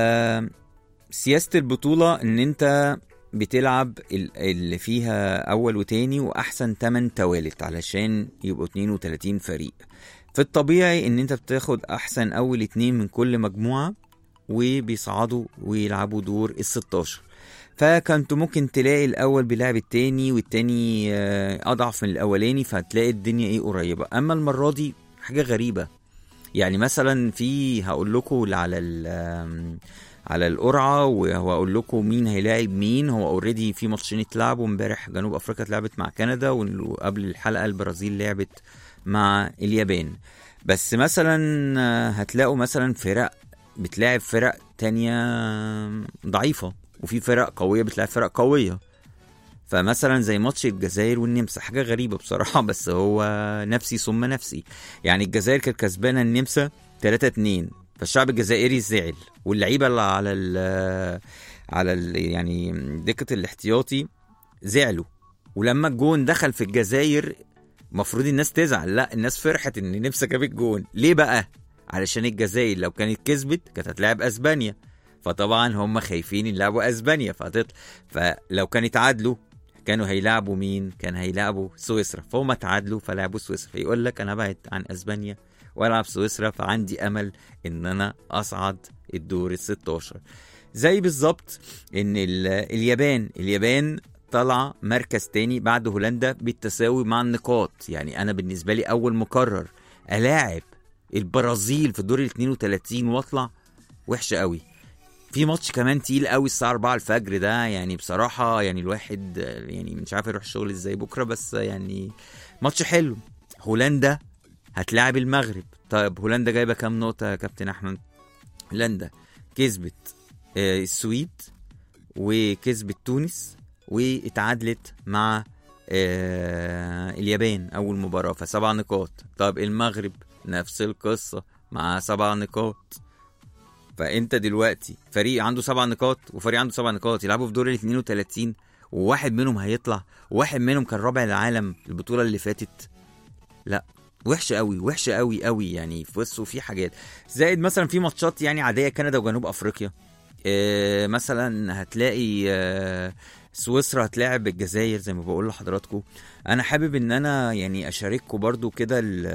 سياسه البطوله ان انت بتلعب ال- اللي فيها اول وتاني واحسن 8 توالت علشان يبقوا 32 فريق في الطبيعي ان انت بتاخد احسن اول اتنين من كل مجموعه وبيصعدوا ويلعبوا دور ال 16 فكنت ممكن تلاقي الاول بيلعب التاني والتاني آه، اضعف من الاولاني فهتلاقي الدنيا ايه قريبه اما المره دي حاجه غريبه يعني مثلا في هقول لكم على ال آم، على القرعه وهقول لكم مين هيلاعب مين هو اوريدي في ماتشين اتلعبوا امبارح جنوب افريقيا اتلعبت مع كندا وقبل الحلقه البرازيل لعبت مع اليابان بس مثلا آه، هتلاقوا مثلا فرق بتلاعب فرق تانية ضعيفة وفي فرق قوية بتلاعب فرق قوية فمثلا زي ماتش الجزائر والنمسا حاجة غريبة بصراحة بس هو نفسي ثم نفسي يعني الجزائر كانت كسبانة النمسا 3 2 فالشعب الجزائري زعل واللعيبة اللي على ال على ال يعني دكة الاحتياطي زعلوا ولما الجون دخل في الجزائر المفروض الناس تزعل لا الناس فرحت ان النمسا جابت جون ليه بقى علشان الجزائر لو كانت كسبت كانت هتلاعب اسبانيا فطبعا هم خايفين يلعبوا اسبانيا فهتطلع فلو كانوا اتعادلوا كانوا هيلعبوا مين كان هيلعبوا سويسرا فهم اتعادلوا فلعبوا سويسرا فيقول لك انا بعد عن اسبانيا والعب سويسرا فعندي امل ان انا اصعد الدور ال 16 زي بالظبط ان ال- اليابان اليابان طالعه مركز تاني بعد هولندا بالتساوي مع النقاط يعني انا بالنسبه لي اول مقرر الاعب البرازيل في الدور ال 32 واطلع وحشه قوي في ماتش كمان تقيل قوي الساعه 4 الفجر ده يعني بصراحه يعني الواحد آه، يعني مش عارف يروح الشغل ازاي بكره بس يعني ماتش حلو هولندا هتلاعب المغرب طيب هولندا جايبه كام نقطه يا كابتن احمد هولندا كسبت آه، السويد وكسبت تونس واتعادلت مع آه، اليابان اول مباراه فسبع نقاط طب المغرب نفس القصه مع سبع نقاط فانت دلوقتي فريق عنده سبع نقاط وفريق عنده سبع نقاط يلعبوا في دور ال 32 وواحد منهم هيطلع وواحد منهم كان رابع العالم البطوله اللي فاتت لا وحشه قوي وحشه قوي قوي يعني في بصوا في حاجات زائد مثلا في ماتشات يعني عاديه كندا وجنوب افريقيا آه مثلا هتلاقي آه سويسرا هتلاعب الجزائر زي ما بقول لحضراتكم انا حابب ان انا يعني اشارككم برضو كده ال-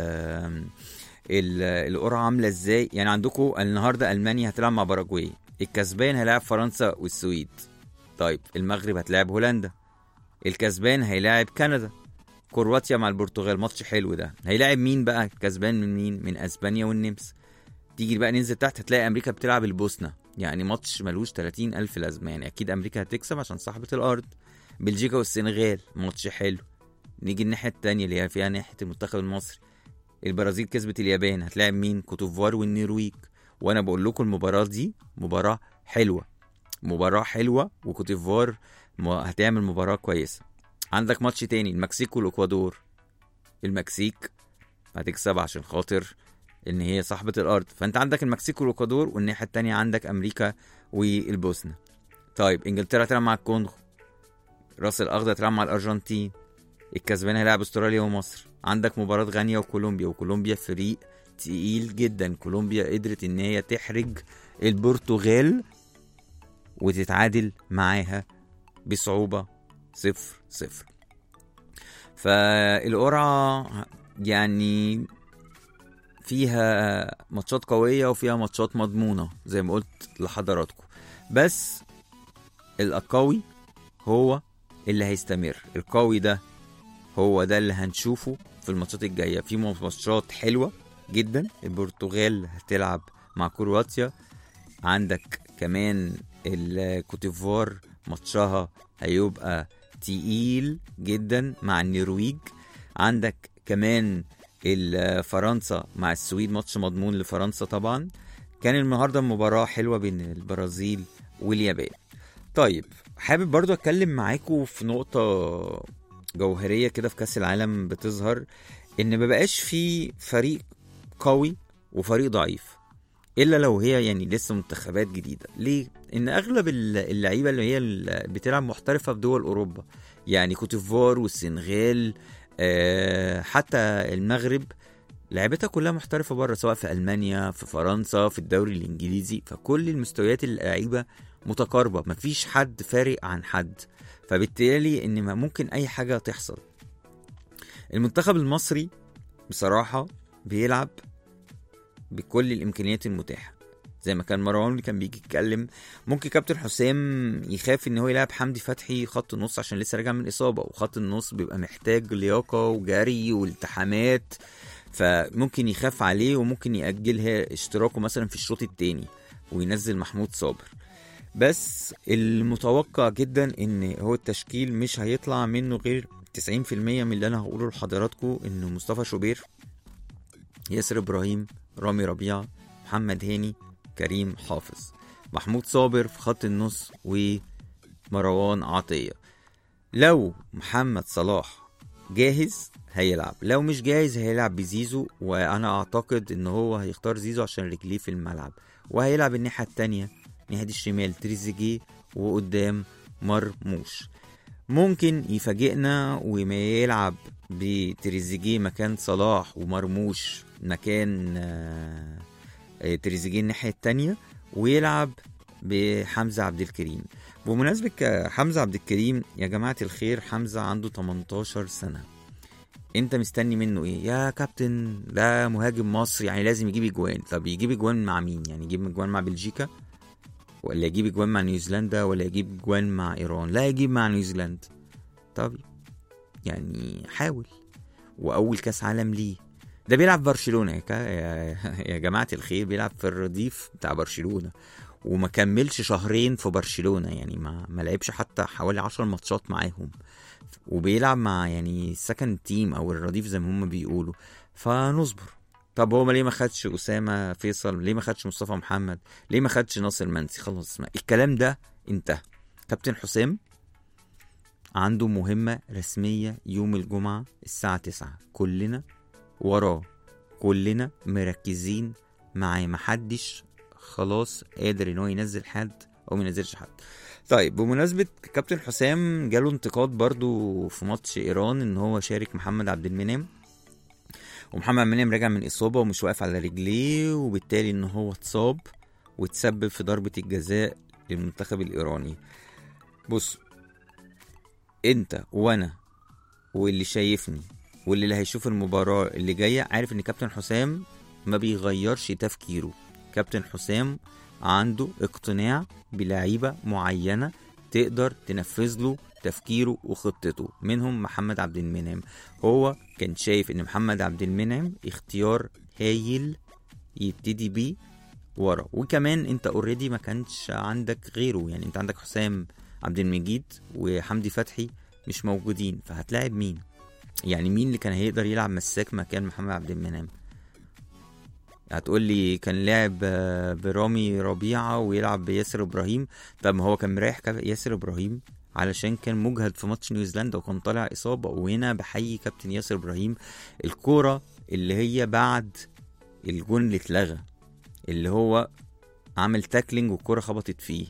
ال- القرعه عامله ازاي يعني عندكم النهارده المانيا هتلعب مع باراجواي الكسبان هيلاعب فرنسا والسويد طيب المغرب هتلاعب هولندا الكسبان هيلاعب كندا كرواتيا مع البرتغال ماتش حلو ده هيلاعب مين بقى كسبان من مين من اسبانيا والنمسا تيجي بقى ننزل تحت هتلاقي امريكا بتلعب البوسنه يعني ماتش ملوش 30 الف لازمه يعني اكيد امريكا هتكسب عشان صاحبه الارض بلجيكا والسنغال ماتش حلو نيجي الناحيه التانية اللي هي فيها ناحيه المنتخب المصري البرازيل كسبت اليابان هتلاعب مين كوتوفوار والنرويج وانا بقول لكم المباراه دي مباراه حلوه مباراه حلوه وكوتوفوار م- هتعمل مباراه كويسه عندك ماتش تاني المكسيك والاكوادور المكسيك هتكسب عشان خاطر ان هي صاحبه الارض فانت عندك المكسيك والاكوادور والناحيه التانية عندك امريكا والبوسنه طيب انجلترا هتلعب مع الكونغو راس الاخضر هتلعب مع الارجنتين الكسبان هيلعب استراليا ومصر عندك مباراه غانيا وكولومبيا وكولومبيا فريق تقيل جدا كولومبيا قدرت ان هي تحرج البرتغال وتتعادل معاها بصعوبه صفر صفر فالقرعه يعني فيها ماتشات قوية وفيها ماتشات مضمونة زي ما قلت لحضراتكم بس القوي هو اللي هيستمر القوي ده هو ده اللي هنشوفه في الماتشات الجاية في ماتشات حلوة جدا البرتغال هتلعب مع كرواتيا عندك كمان الكوتيفوار ماتشها هيبقى تقيل جدا مع النرويج عندك كمان ال- فرنسا مع السويد ماتش مضمون لفرنسا طبعا كان النهارده مباراة حلوة بين البرازيل واليابان طيب حابب برضو اتكلم معاكم في نقطة جوهرية كده في كأس العالم بتظهر ان مبقاش في فريق قوي وفريق ضعيف الا لو هي يعني لسه منتخبات جديده ليه ان اغلب الل- اللعيبه اللي هي ال- بتلعب محترفه في دول اوروبا يعني كوتيفوار والسنغال آه حتى المغرب لعبتها كلها محترفه بره سواء في المانيا في فرنسا في الدوري الانجليزي فكل المستويات اللعيبه متقاربه مفيش حد فارق عن حد فبالتالي ان ما ممكن اي حاجه تحصل المنتخب المصري بصراحه بيلعب بكل الامكانيات المتاحه زي ما كان مروان اللي كان بيجي يتكلم ممكن كابتن حسام يخاف ان هو يلعب حمدي فتحي خط النص عشان لسه راجع من اصابه وخط النص بيبقى محتاج لياقه وجري والتحامات فممكن يخاف عليه وممكن يأجلها اشتراكه مثلا في الشوط التاني وينزل محمود صابر بس المتوقع جدا ان هو التشكيل مش هيطلع منه غير 90% من اللي انا هقوله لحضراتكم انه مصطفى شوبير ياسر ابراهيم رامي ربيعه محمد هاني كريم حافظ محمود صابر في خط النص ومروان عطيه لو محمد صلاح جاهز هيلعب لو مش جاهز هيلعب بزيزو وانا اعتقد ان هو هيختار زيزو عشان رجليه في الملعب وهيلعب الناحيه التانية ناحيه الشمال تريزيجيه وقدام مرموش ممكن يفاجئنا وما يلعب بتريزيجيه مكان صلاح ومرموش مكان آه، آه، تريزيجيه الناحيه التانية ويلعب بحمزه عبد الكريم بمناسبة ك- حمزة عبد الكريم يا جماعة الخير حمزة عنده 18 سنة انت مستني منه ايه يا كابتن ده مهاجم مصري يعني لازم يجيب اجوان طب يجيب اجوان مع مين يعني يجيب اجوان مع بلجيكا ولا يجيب اجوان مع نيوزيلندا ولا يجيب اجوان مع ايران لا يجيب مع نيوزيلندا طب يعني حاول واول كاس عالم ليه ده بيلعب في برشلونه يا, كا- يا, يا جماعه الخير بيلعب في الرديف بتاع برشلونه وما كملش شهرين في برشلونه يعني ما ما لعبش حتى حوالي 10 ماتشات معاهم وبيلعب مع يعني السكند تيم او الرديف زي ما هم بيقولوا فنصبر طب هو ليه ما خدش اسامه فيصل ليه ما خدش مصطفى محمد ليه ما خدش ناصر منسي خلاص ما. الكلام ده انتهى كابتن حسام عنده مهمة رسمية يوم الجمعة الساعة 9 كلنا وراه كلنا مركزين معاه محدش خلاص قادر ان هو ينزل حد او ما ينزلش حد طيب بمناسبة كابتن حسام جاله انتقاد برضو في ماتش ايران ان هو شارك محمد عبد المنعم ومحمد عبد المنعم راجع من اصابة ومش واقف على رجليه وبالتالي ان هو اتصاب وتسبب في ضربة الجزاء للمنتخب الايراني بص انت وانا واللي شايفني واللي اللي هيشوف المباراة اللي جاية عارف ان كابتن حسام ما بيغيرش تفكيره كابتن حسام عنده اقتناع بلعيبة معينة تقدر تنفذ له تفكيره وخطته منهم محمد عبد المنعم هو كان شايف ان محمد عبد المنعم اختيار هايل يبتدي بيه ورا وكمان انت اوريدي ما كانش عندك غيره يعني انت عندك حسام عبد المجيد وحمدي فتحي مش موجودين فهتلاعب مين يعني مين اللي كان هيقدر يلعب مساك مكان محمد عبد المنعم هتقول لي كان لعب آه، برامي ربيعه ويلعب بياسر ابراهيم طب ما هو كان مريح كا- ياسر ابراهيم علشان كان مجهد في ماتش نيوزيلندا وكان طالع اصابه وهنا بحيي كابتن ياسر ابراهيم الكوره اللي هي بعد الجون اللي اتلغى اللي هو عمل تاكلينج والكوره خبطت فيه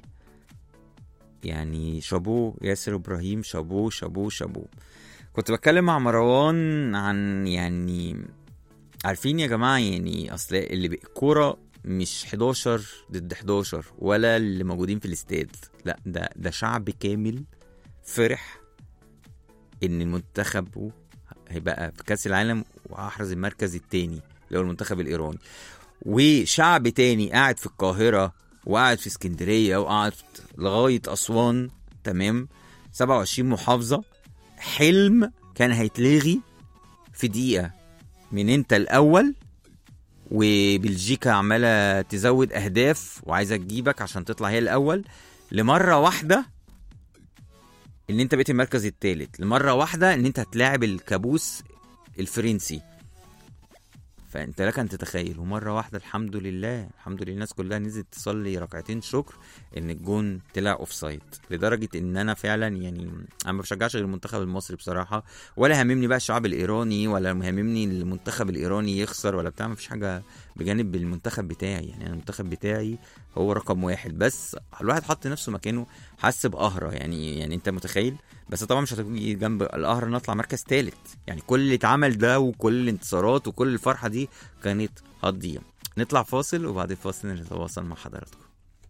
يعني شابوه ياسر ابراهيم شابوه شابوه شابوه كنت بتكلم مع مروان عن يعني عارفين يا جماعه يعني اصل اللي بي- الكوره مش 11 ضد 11 ولا اللي موجودين في الاستاد لا ده ده شعب كامل فرح ان المنتخب هيبقى في كاس العالم واحرز المركز التاني اللي هو المنتخب الايراني وشعب تاني قاعد في القاهره وقاعد في اسكندريه وقاعد لغايه اسوان تمام 27 محافظه حلم كان هيتلغي في دقيقه من انت الاول وبلجيكا عماله تزود اهداف وعايزه تجيبك عشان تطلع هي الاول لمره واحده ان انت بقيت المركز الثالث لمره واحده ان انت هتلاعب الكابوس الفرنسي فانت لك ان تتخيل ومره واحده الحمد لله الحمد لله الناس كلها نزلت تصلي ركعتين شكر ان الجون طلع اوف سايد لدرجه ان انا فعلا يعني انا ما بشجعش غير المنتخب المصري بصراحه ولا هاممني بقى الشعب الايراني ولا هاممني المنتخب الايراني يخسر ولا بتاع ما فيش حاجه بجانب المنتخب بتاعي يعني انا المنتخب بتاعي هو رقم واحد بس الواحد حط نفسه مكانه حس بقهره يعني يعني انت متخيل بس طبعا مش هتيجي جنب القهر نطلع مركز ثالث يعني كل اللي اتعمل ده وكل الانتصارات وكل الفرحه دي كانت هتضيع نطلع فاصل وبعد الفاصل نتواصل مع حضراتكم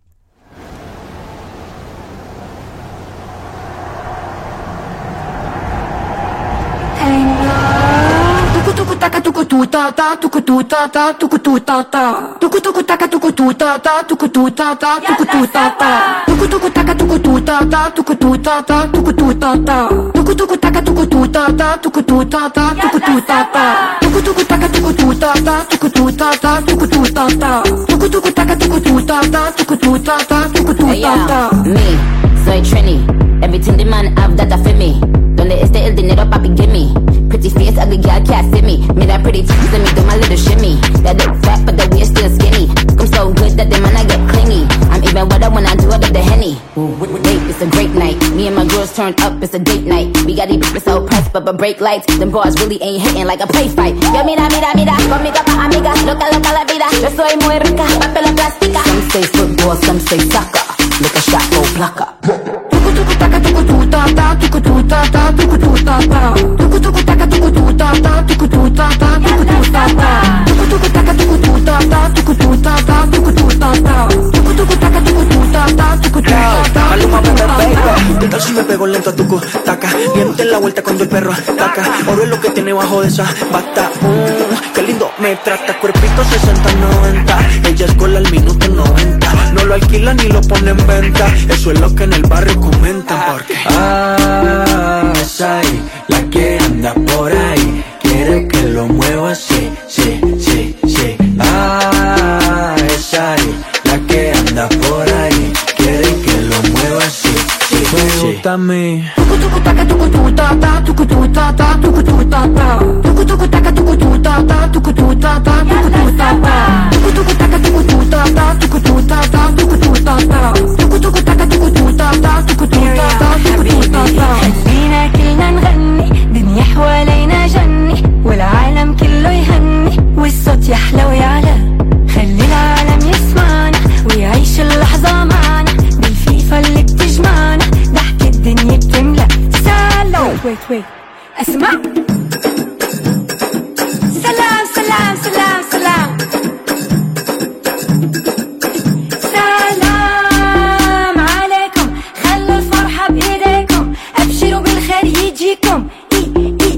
Tuku tuku taka tuku tu ta ta tuku tu ta ta tuku tu ta ta tuku tuku taka tuku tu ta ta tuku tu ta ta tuku tu ta ta tuku tuku taka tuku tu ta ta tuku tu ta ta tuku tu ta ta tuku tuku taka tuku tu ta ta tuku tu ta ta tuku tu ta ta tuku tuku taka tuku tu ta ta tuku tu ta ta tuku tu ta ta tuku tuku taka tuku tu ta ta tuku tu ta ta tuku tu ta ta Me, soy Trini. Everything the man have that I feel me. Donde esté el dinero, papi, give me. Pretty face, ugly girl can't see me. Me that pretty teeth, let me do my little shimmy. That look fat, but the waist still skinny. I'm so good that the man I get clingy. I'm even wetter when I do it up the henny. Wait, it's a great night. Me and my girls turned up, it's a date night. We got these bitches so pressed, but but break lights. Them bars really ain't hitting like a play fight. Yo, mira, mira, mira, conmigo pa' amiga. Loca, loca la vida. Yo soy muy rica, papel o plástica. Some say football, some say soccer. Look a shot, go blocker. tuku tuku taka tuku tu ta ta tuku tu ta ta tuku tu ta ta tuku tuku taka tuku tu ta ta tuku tu ta ta tuku tu ta ta tuku tuku taka tuku tu ta ta tuku tu ta ta tuku tu ta ta tuku tuku taka tuku tu ta ta tuku tu ta ta Maluma, bebé, baby. ¿Qué tal si me pego lento a tu taca? Miente la vuelta cuando el perro ataca. Oro es lo que tiene bajo de esa bata. Mm, qué lindo me trata. Cuerpito 60-90. Ella es gol al minuto 90. No lo alquilan ni lo ponen en venta. Eso es lo que en el barrio comentan. Porque. Ah, esa ahí, la que anda por ahí. Quiere que lo mueva así, sí, sí, sí. Ah, esa ahí, la que anda por ahí. Quiere que lo mueva así, sí, sí. Me gusta a mí. tuku tuku taka tuku tu ta ta tuku tu ta ta tuku tu ta ta tuku tuku taka tuku tu ta ta tuku tu ta ta tuku tu ta ta tuku tuku taka tuku tu ta ta tuku tu ta ta tuku tu ta ta tuku tuku taka tuku tu ta ta tuku tu ta ta tuku tu ta ta بينا كلنا نغني دنيا حوالينا جني والعالم كله يهني والصوت يحلى ويعلى خلي العالم يسمعنا ويعيش اللحظة معنا بالفيفا اللي بتجمعنا ضحك الدنيا بتملى سالو ويت ويت اسمع سلام سلام سلام سلام سلام عليكم خلوا الفرحة بإيديكم أبشروا بالخير يجيكم إي إي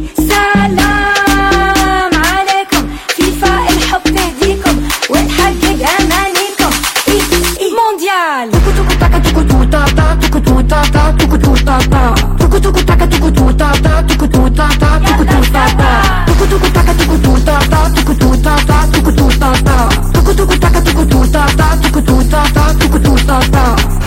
سلام عليكم فيفا الحب تهديكم وتحقق أمانيكم إي إي مونديال tuku tuku taka tuku tu ta ta tuku tu ta ta tuku tu ta ta tuku tuku taka tuku tu ta ta tuku tu ta ta tuku tu ta ta tuku tuku taka tuku tu ta ta tuku tu ta ta tuku tu ta ta tuku tuku taka tuku tu ta ta tuku tu ta ta tuku tu ta ta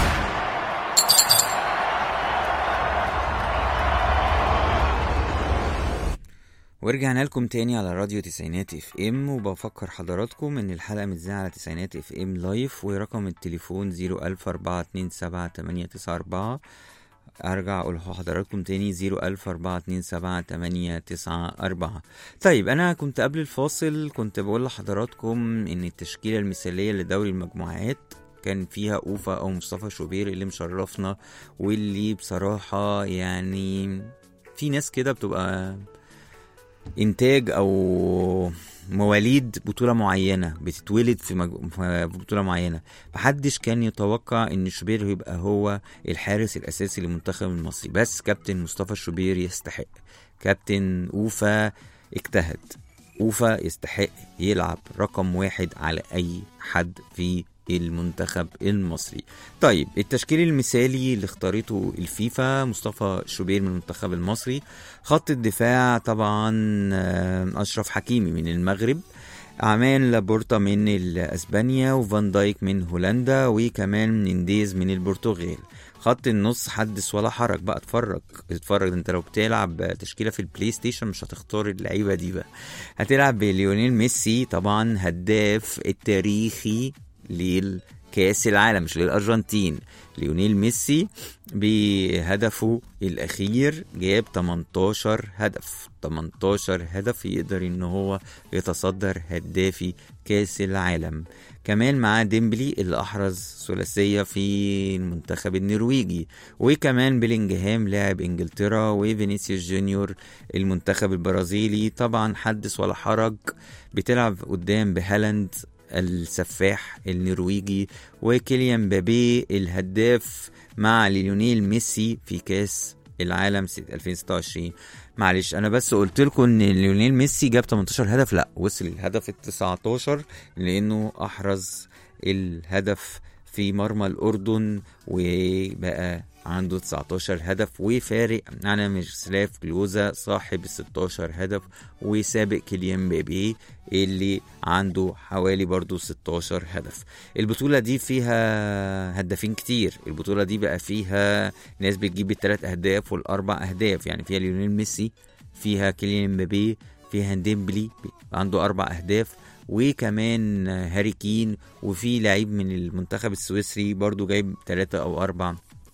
ورجعنا لكم تاني على راديو تسعينات اف ام وبفكر حضراتكم ان الحلقة متذاعة على تسعينات اف ام لايف ورقم التليفون زيرو الف اربعة اتنين سبعة تمانية تسعة اربعة ارجع اقول لحضراتكم تاني زيرو الف اربعة اتنين سبعة تمانية تسعة اربعة طيب انا كنت قبل الفاصل كنت بقول لحضراتكم ان التشكيلة المثالية لدوري المجموعات كان فيها اوفا او مصطفى شوبير اللي مشرفنا واللي بصراحة يعني في ناس كده بتبقى انتاج او مواليد بطولة معينة بتتولد في, مج... في بطولة معينة محدش كان يتوقع ان شوبير يبقى هو الحارس الاساسي للمنتخب المصري بس كابتن مصطفى شوبير يستحق كابتن اوفا اجتهد اوفا يستحق يلعب رقم واحد على اي حد في المنتخب المصري طيب التشكيل المثالي اللي اختارته الفيفا مصطفى شوبير من المنتخب المصري خط الدفاع طبعا آه، اشرف حكيمي من المغرب اعمان لابورتا من ال- اسبانيا وفان دايك من هولندا وكمان نينديز من البرتغال خط النص حدث ولا حرج بقى اتفرج اتفرج انت لو بتلعب تشكيله في البلاي ستيشن مش هتختار اللعيبه دي بقى هتلعب بليونيل ميسي طبعا هداف التاريخي كاس العالم مش للارجنتين ليونيل ميسي بهدفه الاخير جاب 18 هدف 18 هدف يقدر ان هو يتصدر هدافي كاس العالم كمان معاه ديمبلي اللي احرز ثلاثيه في المنتخب النرويجي وكمان بيلينجهام لاعب انجلترا وفينيسيوس جونيور المنتخب البرازيلي طبعا حدث ولا حرج بتلعب قدام بهالاند السفاح النرويجي وكيليان بابي الهداف مع ليونيل ميسي في كاس العالم 2026 معلش انا بس قلت لكم ان ليونيل ميسي جاب 18 هدف لا وصل الهدف ال 19 لانه احرز الهدف في مرمى الاردن وبقى عنده 19 هدف وفارق عن ميرسلاف كلوزا صاحب ال 16 هدف وسابق كيليان بيبي اللي عنده حوالي برضو 16 هدف البطولة دي فيها هدافين كتير البطولة دي بقى فيها ناس بتجيب الثلاث أهداف والأربع أهداف يعني فيها ليونيل ميسي فيها كيليان مبابي فيها ديمبلي عنده أربع أهداف وكمان هاري كين وفي لعيب من المنتخب السويسري برضو جايب ثلاثة أو أربع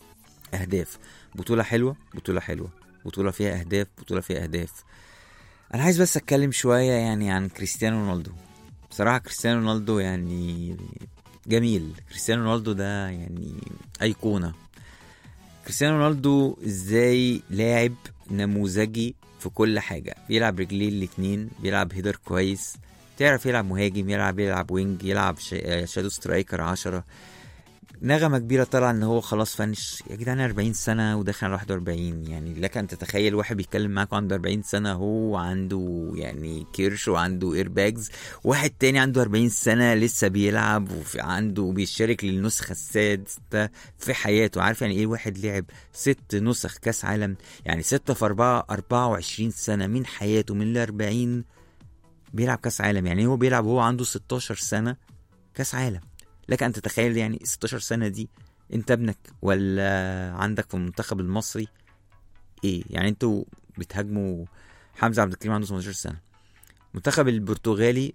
أهداف بطولة حلوة بطولة حلوة بطولة فيها أهداف بطولة فيها أهداف أنا عايز بس أتكلم شوية يعني عن كريستيانو رونالدو بصراحة كريستيانو رونالدو يعني جميل كريستيانو رونالدو ده يعني أيقونة كريستيانو رونالدو ازاي لاعب نموذجي في كل حاجة بيلعب رجليه الاتنين بيلعب هيدر كويس تعرف يلعب مهاجم يلعب يلعب وينج يلعب شا- شادو سترايكر عشرة نغمة كبيرة طالعة ان هو خلاص فنش يا جدعان 40 سنة وداخل على 41 يعني لك ان تتخيل واحد بيتكلم معاك عنده 40 سنة هو عنده يعني كيرش وعنده ايرباجز واحد تاني عنده 40 سنة لسه بيلعب وعنده بيشارك للنسخة السادسة في حياته عارف يعني ايه واحد لعب ست نسخ كاس عالم يعني ستة في أربعة 24 سنة من حياته من ال 40 بيلعب كاس عالم يعني هو بيلعب وهو عنده 16 سنة كاس عالم لك ان تتخيل يعني 16 سنه دي انت ابنك ولا عندك في المنتخب المصري ايه يعني انتوا بتهاجموا حمزه عبد الكريم عنده 18 سنه المنتخب البرتغالي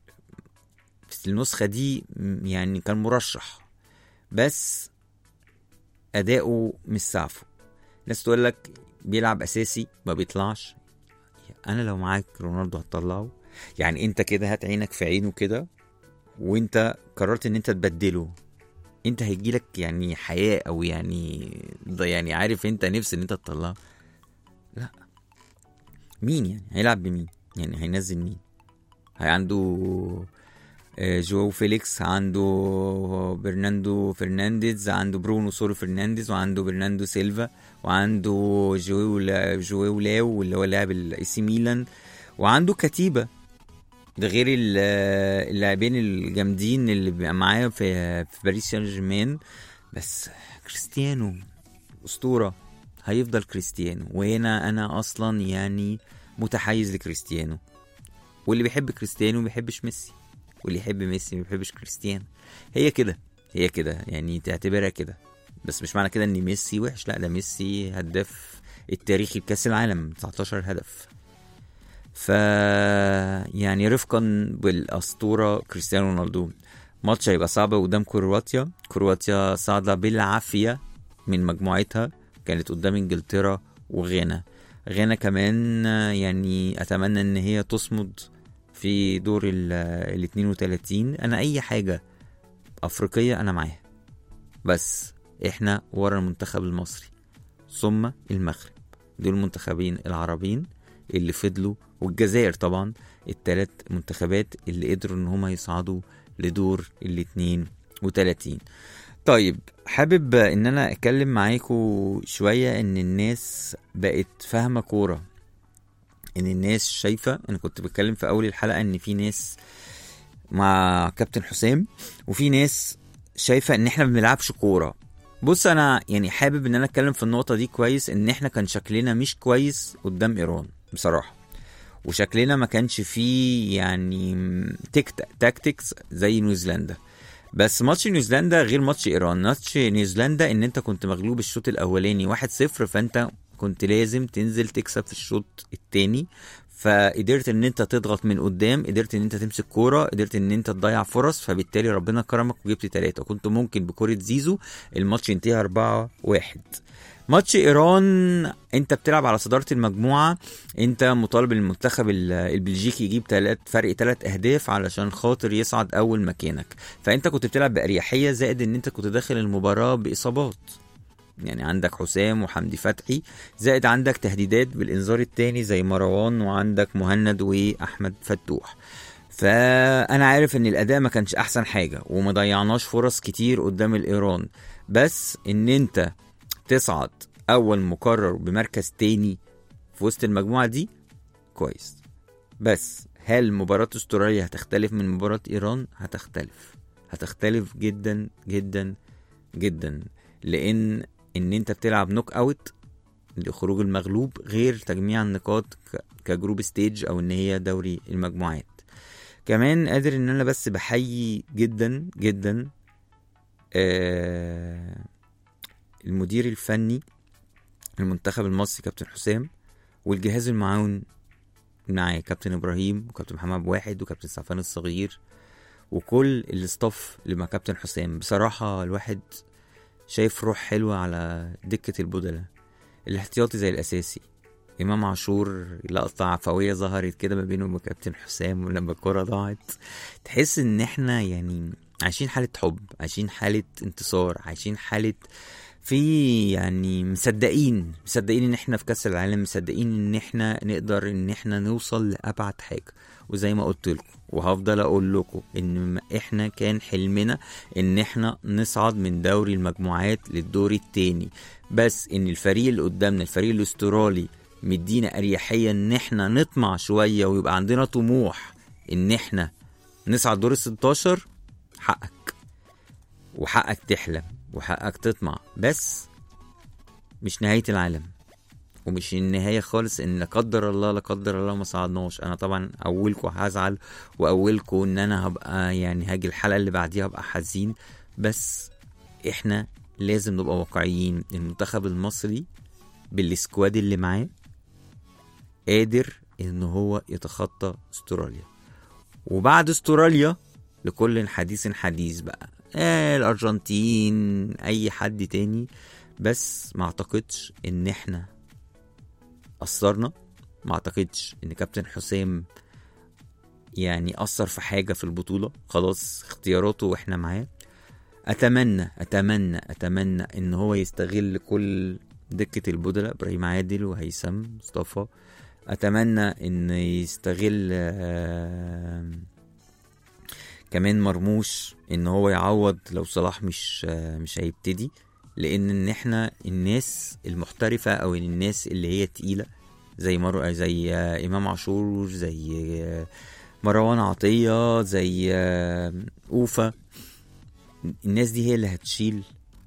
في النسخه دي م- يعني كان مرشح بس اداؤه مش سعفه ناس تقول لك بيلعب اساسي ما بيطلعش انا لو معاك رونالدو هتطلعه يعني انت كده هات عينك في عينه كده وانت قررت ان انت تبدله انت هيجيلك يعني حياة او يعني ده يعني عارف انت نفس ان انت تطلعه لا مين يعني هيلعب بمين يعني هينزل مين هي عنده آه، جواو فيليكس عنده برناندو فرنانديز عنده برونو سورو فرنانديز وعنده برناندو سيلفا وعنده جواو لا- جواو لاو اللي هو لاعب الاي سي ميلان وعنده كتيبه ده غير ال- اللاعبين الجامدين اللي بيبقى معايا في في باريس سان جيرمان بس كريستيانو اسطوره هيفضل كريستيانو وهنا انا اصلا يعني متحيز لكريستيانو واللي بيحب كريستيانو ما بيحبش ميسي واللي يحب ميسي ما بيحبش كريستيانو هي كده هي كده يعني تعتبرها كده بس مش معنى كده ان ميسي وحش لا ده ميسي هداف التاريخي بكاس العالم 19 هدف ف يعني رفقا بالاسطوره كريستيانو رونالدو ماتش هيبقى صعب قدام كرواتيا كرواتيا صاعده بالعافيه من مجموعتها كانت قدام انجلترا وغانا غانا كمان يعني اتمنى ان هي تصمد في دور ال 32 انا اي حاجه افريقيه انا معاها بس احنا ورا المنتخب المصري ثم المغرب دول المنتخبين العربيين اللي فضلوا والجزائر طبعا التلات منتخبات اللي قدروا ان هما يصعدوا لدور ال 32 طيب حابب ان انا اتكلم معاكم شويه ان الناس بقت فاهمه كوره ان الناس شايفه انا كنت بتكلم في اول الحلقه ان في ناس مع كابتن حسام وفي ناس شايفه ان احنا ما بنلعبش كوره بص انا يعني حابب ان انا اتكلم في النقطه دي كويس ان احنا كان شكلنا مش كويس قدام ايران بصراحه وشكلنا ما كانش فيه يعني تيك تاكتكس زي نيوزيلندا بس ماتش نيوزيلندا غير ماتش ايران ماتش نيوزيلندا ان انت كنت مغلوب الشوط الاولاني 1-0 فانت كنت لازم تنزل تكسب في الشوط التاني فقدرت ان انت تضغط من قدام قدرت ان انت تمسك كوره قدرت ان انت تضيع فرص فبالتالي ربنا كرمك وجبت ثلاثة كنت ممكن بكرة زيزو الماتش ينتهي 4 واحد ماتش ايران انت بتلعب على صداره المجموعه انت مطالب المنتخب ال- البلجيكي يجيب تلات فرق ثلاث اهداف علشان خاطر يصعد اول مكانك فانت كنت بتلعب باريحيه زائد ان انت كنت داخل المباراه باصابات يعني عندك حسام وحمدي فتحي زائد عندك تهديدات بالانذار التاني زي مروان وعندك مهند واحمد فتوح فانا عارف ان الاداء ما كانش احسن حاجه وما ضيعناش فرص كتير قدام الايران بس ان انت تصعد اول مقرر بمركز تاني في وسط المجموعه دي كويس بس هل مباراة استراليا هتختلف من مباراة ايران هتختلف هتختلف جدا جدا جدا لان ان انت بتلعب نوك اوت لخروج المغلوب غير تجميع النقاط ك- كجروب ستيج او ان هي دوري المجموعات كمان قادر ان انا بس بحيي جدا جدا آه المدير الفني المنتخب المصري كابتن حسام والجهاز المعاون معاه كابتن ابراهيم وكابتن محمد واحد وكابتن سعفان الصغير وكل الاستاف اللي مع كابتن حسام بصراحة الواحد شايف روح حلوة على دكة البدلة الاحتياطي زي الأساسي إمام عاشور لقطة عفوية ظهرت كده ما بينه وبين كابتن حسام ولما الكرة ضاعت تحس إن إحنا يعني عايشين حالة حب عايشين حالة انتصار عايشين حالة في يعني مصدقين مصدقين ان احنا في كاس العالم مصدقين ان احنا نقدر ان احنا نوصل لابعد حاجه وزي ما قلت لكم وهفضل اقول لكم ان م- احنا كان حلمنا ان احنا نصعد من دوري المجموعات للدور التاني بس ان الفريق اللي قدامنا الفريق الاسترالي مدينا اريحيه ان احنا نطمع شويه ويبقى عندنا طموح ان احنا نصعد دور ال 16 حقك وحقك تحلم وحقك تطمع بس مش نهاية العالم ومش النهاية خالص ان لا قدر الله لا قدر الله ما صعدناش انا طبعا اولكم هزعل واولكم ان انا هبقى يعني هاجي الحلقة اللي بعديها هبقى حزين بس احنا لازم نبقى واقعيين المنتخب المصري بالسكواد اللي معاه قادر ان هو يتخطى استراليا وبعد استراليا لكل حديث حديث بقى آه الارجنتين اي حد تاني بس ما اعتقدش ان احنا قصرنا ما اعتقدش ان كابتن حسام يعني اثر في حاجه في البطوله خلاص اختياراته واحنا معاه اتمنى اتمنى اتمنى ان هو يستغل كل دكه البدلاء ابراهيم عادل وهيثم مصطفى اتمنى ان يستغل آه كمان مرموش ان هو يعوض لو صلاح مش آه مش هيبتدي لان ان احنا الناس المحترفه او الناس اللي هي تقيله زي مر... زي آه امام عاشور زي آه مروان عطيه زي آه اوفا الناس دي هي اللي هتشيل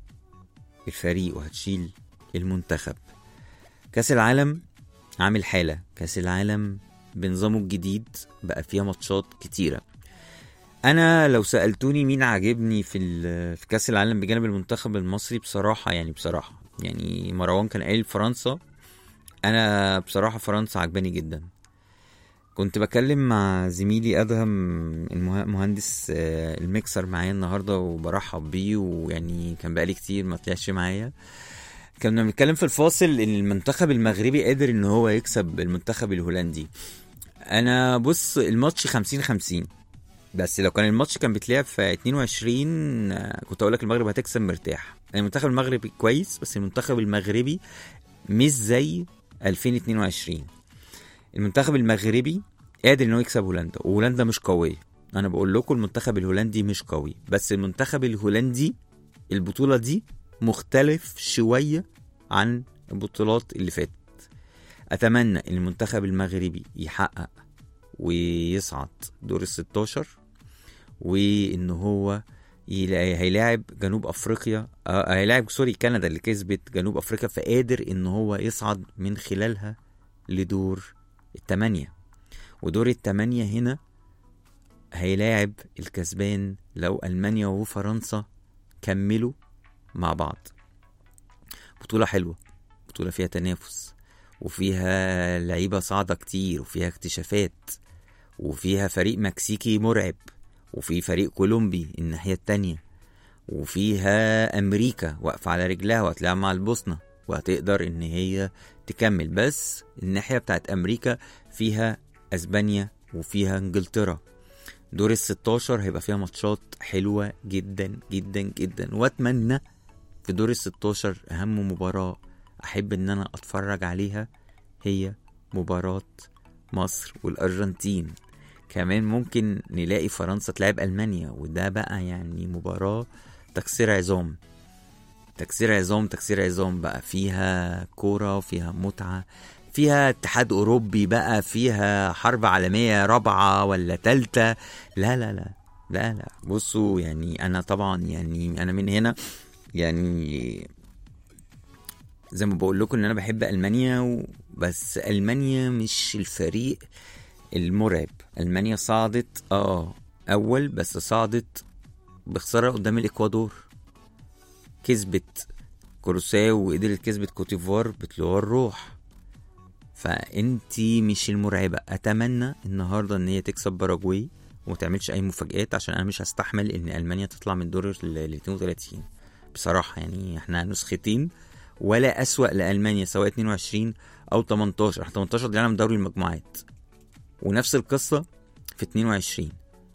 الفريق وهتشيل المنتخب كاس العالم عامل حاله كاس العالم بنظامه الجديد بقى فيها ماتشات كتيره انا لو سالتوني مين عاجبني في ال- في كاس العالم بجانب المنتخب المصري بصراحه يعني بصراحه يعني مروان كان قايل فرنسا انا بصراحه فرنسا عجباني جدا كنت بكلم مع زميلي ادهم المه- مهندس آه، الميكسر معايا النهارده وبرحب بيه ويعني كان بقالي كتير ما طلعش معايا كنا بنتكلم في الفاصل ان المنتخب المغربي قادر ان هو يكسب المنتخب الهولندي انا بص الماتش 50 50 بس لو كان الماتش كان بيتلعب في 22 آه، كنت اقول لك المغرب هتكسب مرتاح المنتخب المغربي كويس بس المنتخب المغربي مش زي 2022 المنتخب المغربي قادر ان هو يكسب هولندا وهولندا مش قويه انا بقول لكم المنتخب الهولندي مش قوي بس المنتخب الهولندي البطوله دي مختلف شويه عن البطولات اللي فاتت اتمنى ان المنتخب المغربي يحقق ويصعد دور ال 16 وان هو يلا- هيلاعب جنوب افريقيا آه، هيلاعب سوري كندا اللي كسبت جنوب افريقيا فقادر ان هو يصعد من خلالها لدور الثمانية ودور الثمانية هنا هيلاعب الكسبان لو ألمانيا وفرنسا كملوا مع بعض بطولة حلوة بطولة فيها تنافس وفيها لعيبة صاعدة كتير وفيها اكتشافات وفيها فريق مكسيكي مرعب وفي فريق كولومبي الناحية التانية وفيها أمريكا واقفة على رجلها وهتلعب مع البوسنة وهتقدر إن هي تكمل بس الناحية بتاعت أمريكا فيها أسبانيا وفيها إنجلترا دور ال 16 هيبقى فيها ماتشات حلوة جدا جدا جدا وأتمنى في دور ال 16 أهم مباراة أحب إن أنا أتفرج عليها هي مباراة مصر والأرجنتين كمان ممكن نلاقي فرنسا تلعب ألمانيا وده بقى يعني مباراة تكسير عظام تكسير عظام تكسير عظام بقى فيها كورة وفيها متعة فيها اتحاد أوروبي بقى فيها حرب عالمية رابعة ولا تالتة لا لا لا لا لا بصوا يعني أنا طبعا يعني أنا من هنا يعني زي ما بقول لكم ان انا بحب المانيا و... بس المانيا مش الفريق المرعب المانيا صعدت اه اول بس صعدت بخساره قدام الاكوادور كسبت كروساو وقدرت كسبت كوتيفوار بطلوع الروح فانتي مش المرعبه اتمنى النهارده ان هي تكسب باراجواي وما تعملش اي مفاجآت عشان انا مش هستحمل ان المانيا تطلع من دور ال 32 بصراحه يعني احنا نسختين ولا أسوأ لألمانيا سواء 22 أو 18 احنا 18 طلعنا من دوري المجموعات ونفس القصة في 22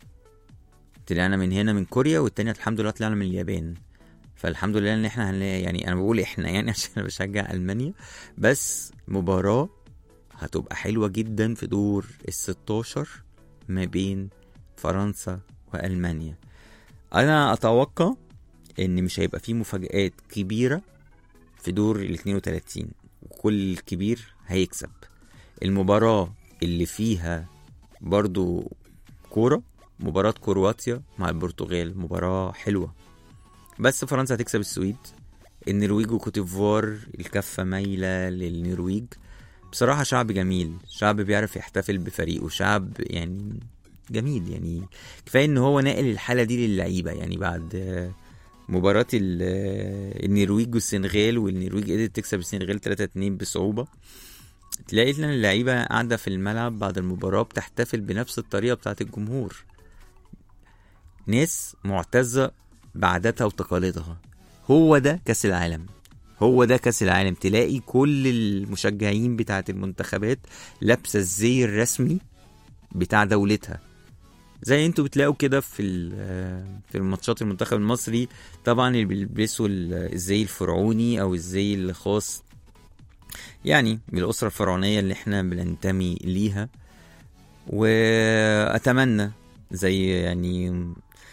طلعنا من هنا من كوريا والتانية الحمد لله طلعنا من اليابان فالحمد لله ان احنا هنلاقي يعني انا بقول احنا يعني عشان انا بشجع المانيا بس مباراة هتبقى حلوة جدا في دور ال 16 ما بين فرنسا والمانيا انا اتوقع ان مش هيبقى فيه مفاجآت كبيرة في دور ال 32 وكل كبير هيكسب المباراة اللي فيها برضو كورة مباراة كرواتيا مع البرتغال مباراة حلوة بس فرنسا هتكسب السويد النرويج وكوتيفوار الكفة مايلة للنرويج بصراحة شعب جميل شعب بيعرف يحتفل بفريقه شعب يعني جميل يعني كفاية ان هو ناقل الحالة دي للعيبة يعني بعد مباراة النرويج والسنغال والنرويج قدرت تكسب السنغال 3 2 بصعوبة تلاقي ان اللعيبة قاعدة في الملعب بعد المباراة بتحتفل بنفس الطريقة بتاعت الجمهور ناس معتزة بعاداتها وتقاليدها هو ده كأس العالم هو ده كأس العالم تلاقي كل المشجعين بتاعت المنتخبات لابسة الزي الرسمي بتاع دولتها زي انتوا بتلاقوا كده في في الماتشات المنتخب المصري طبعا اللي بيلبسوا الزي الفرعوني او الزي الخاص يعني بالاسره الفرعونيه اللي احنا بننتمي ليها واتمنى زي يعني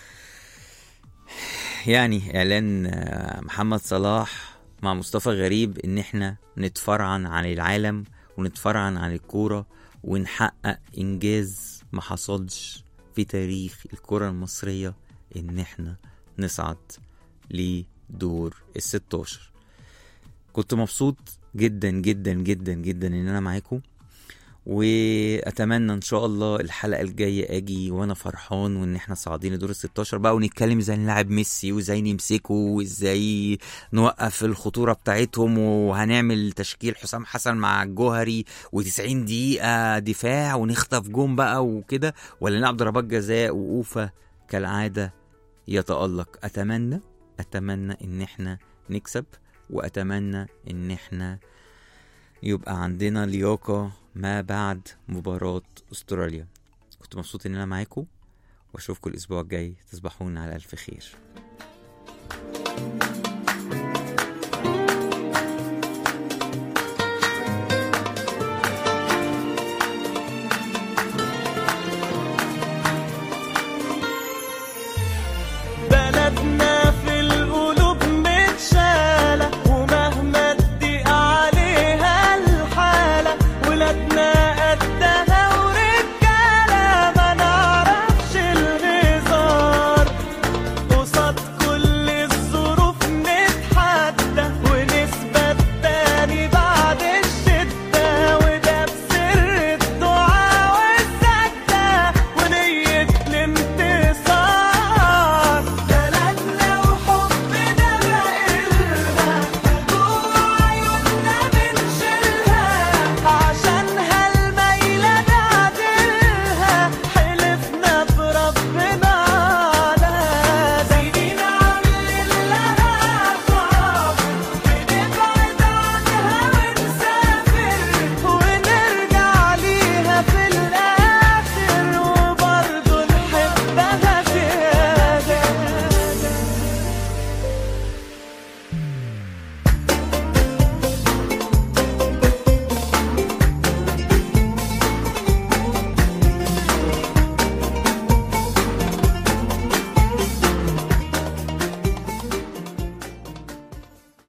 يعني اعلان محمد صلاح مع مصطفى غريب ان احنا نتفرعن عن العالم ونتفرعن عن الكوره ونحقق انجاز ما حصلش في تاريخ الكرة المصرية إن إحنا نصعد لدور ال 16 كنت مبسوط جدا جدا جدا جدا إن أنا معاكم واتمنى ان شاء الله الحلقه الجايه اجي وانا فرحان وان احنا صاعدين لدور ال 16 بقى ونتكلم ازاي نلعب ميسي وازاي نمسكه وازاي نوقف الخطوره بتاعتهم وهنعمل تشكيل حسام حسن مع الجوهري و90 دقيقه دفاع ونخطف جون بقى وكده ولا نلعب ضربات جزاء وقوفه كالعاده يتالق اتمنى اتمنى ان احنا نكسب واتمنى ان احنا يبقى عندنا لياقة ما بعد مباراة استراليا كنت مبسوط ان انا معاكم واشوفكم الاسبوع الجاي تصبحون على الف خير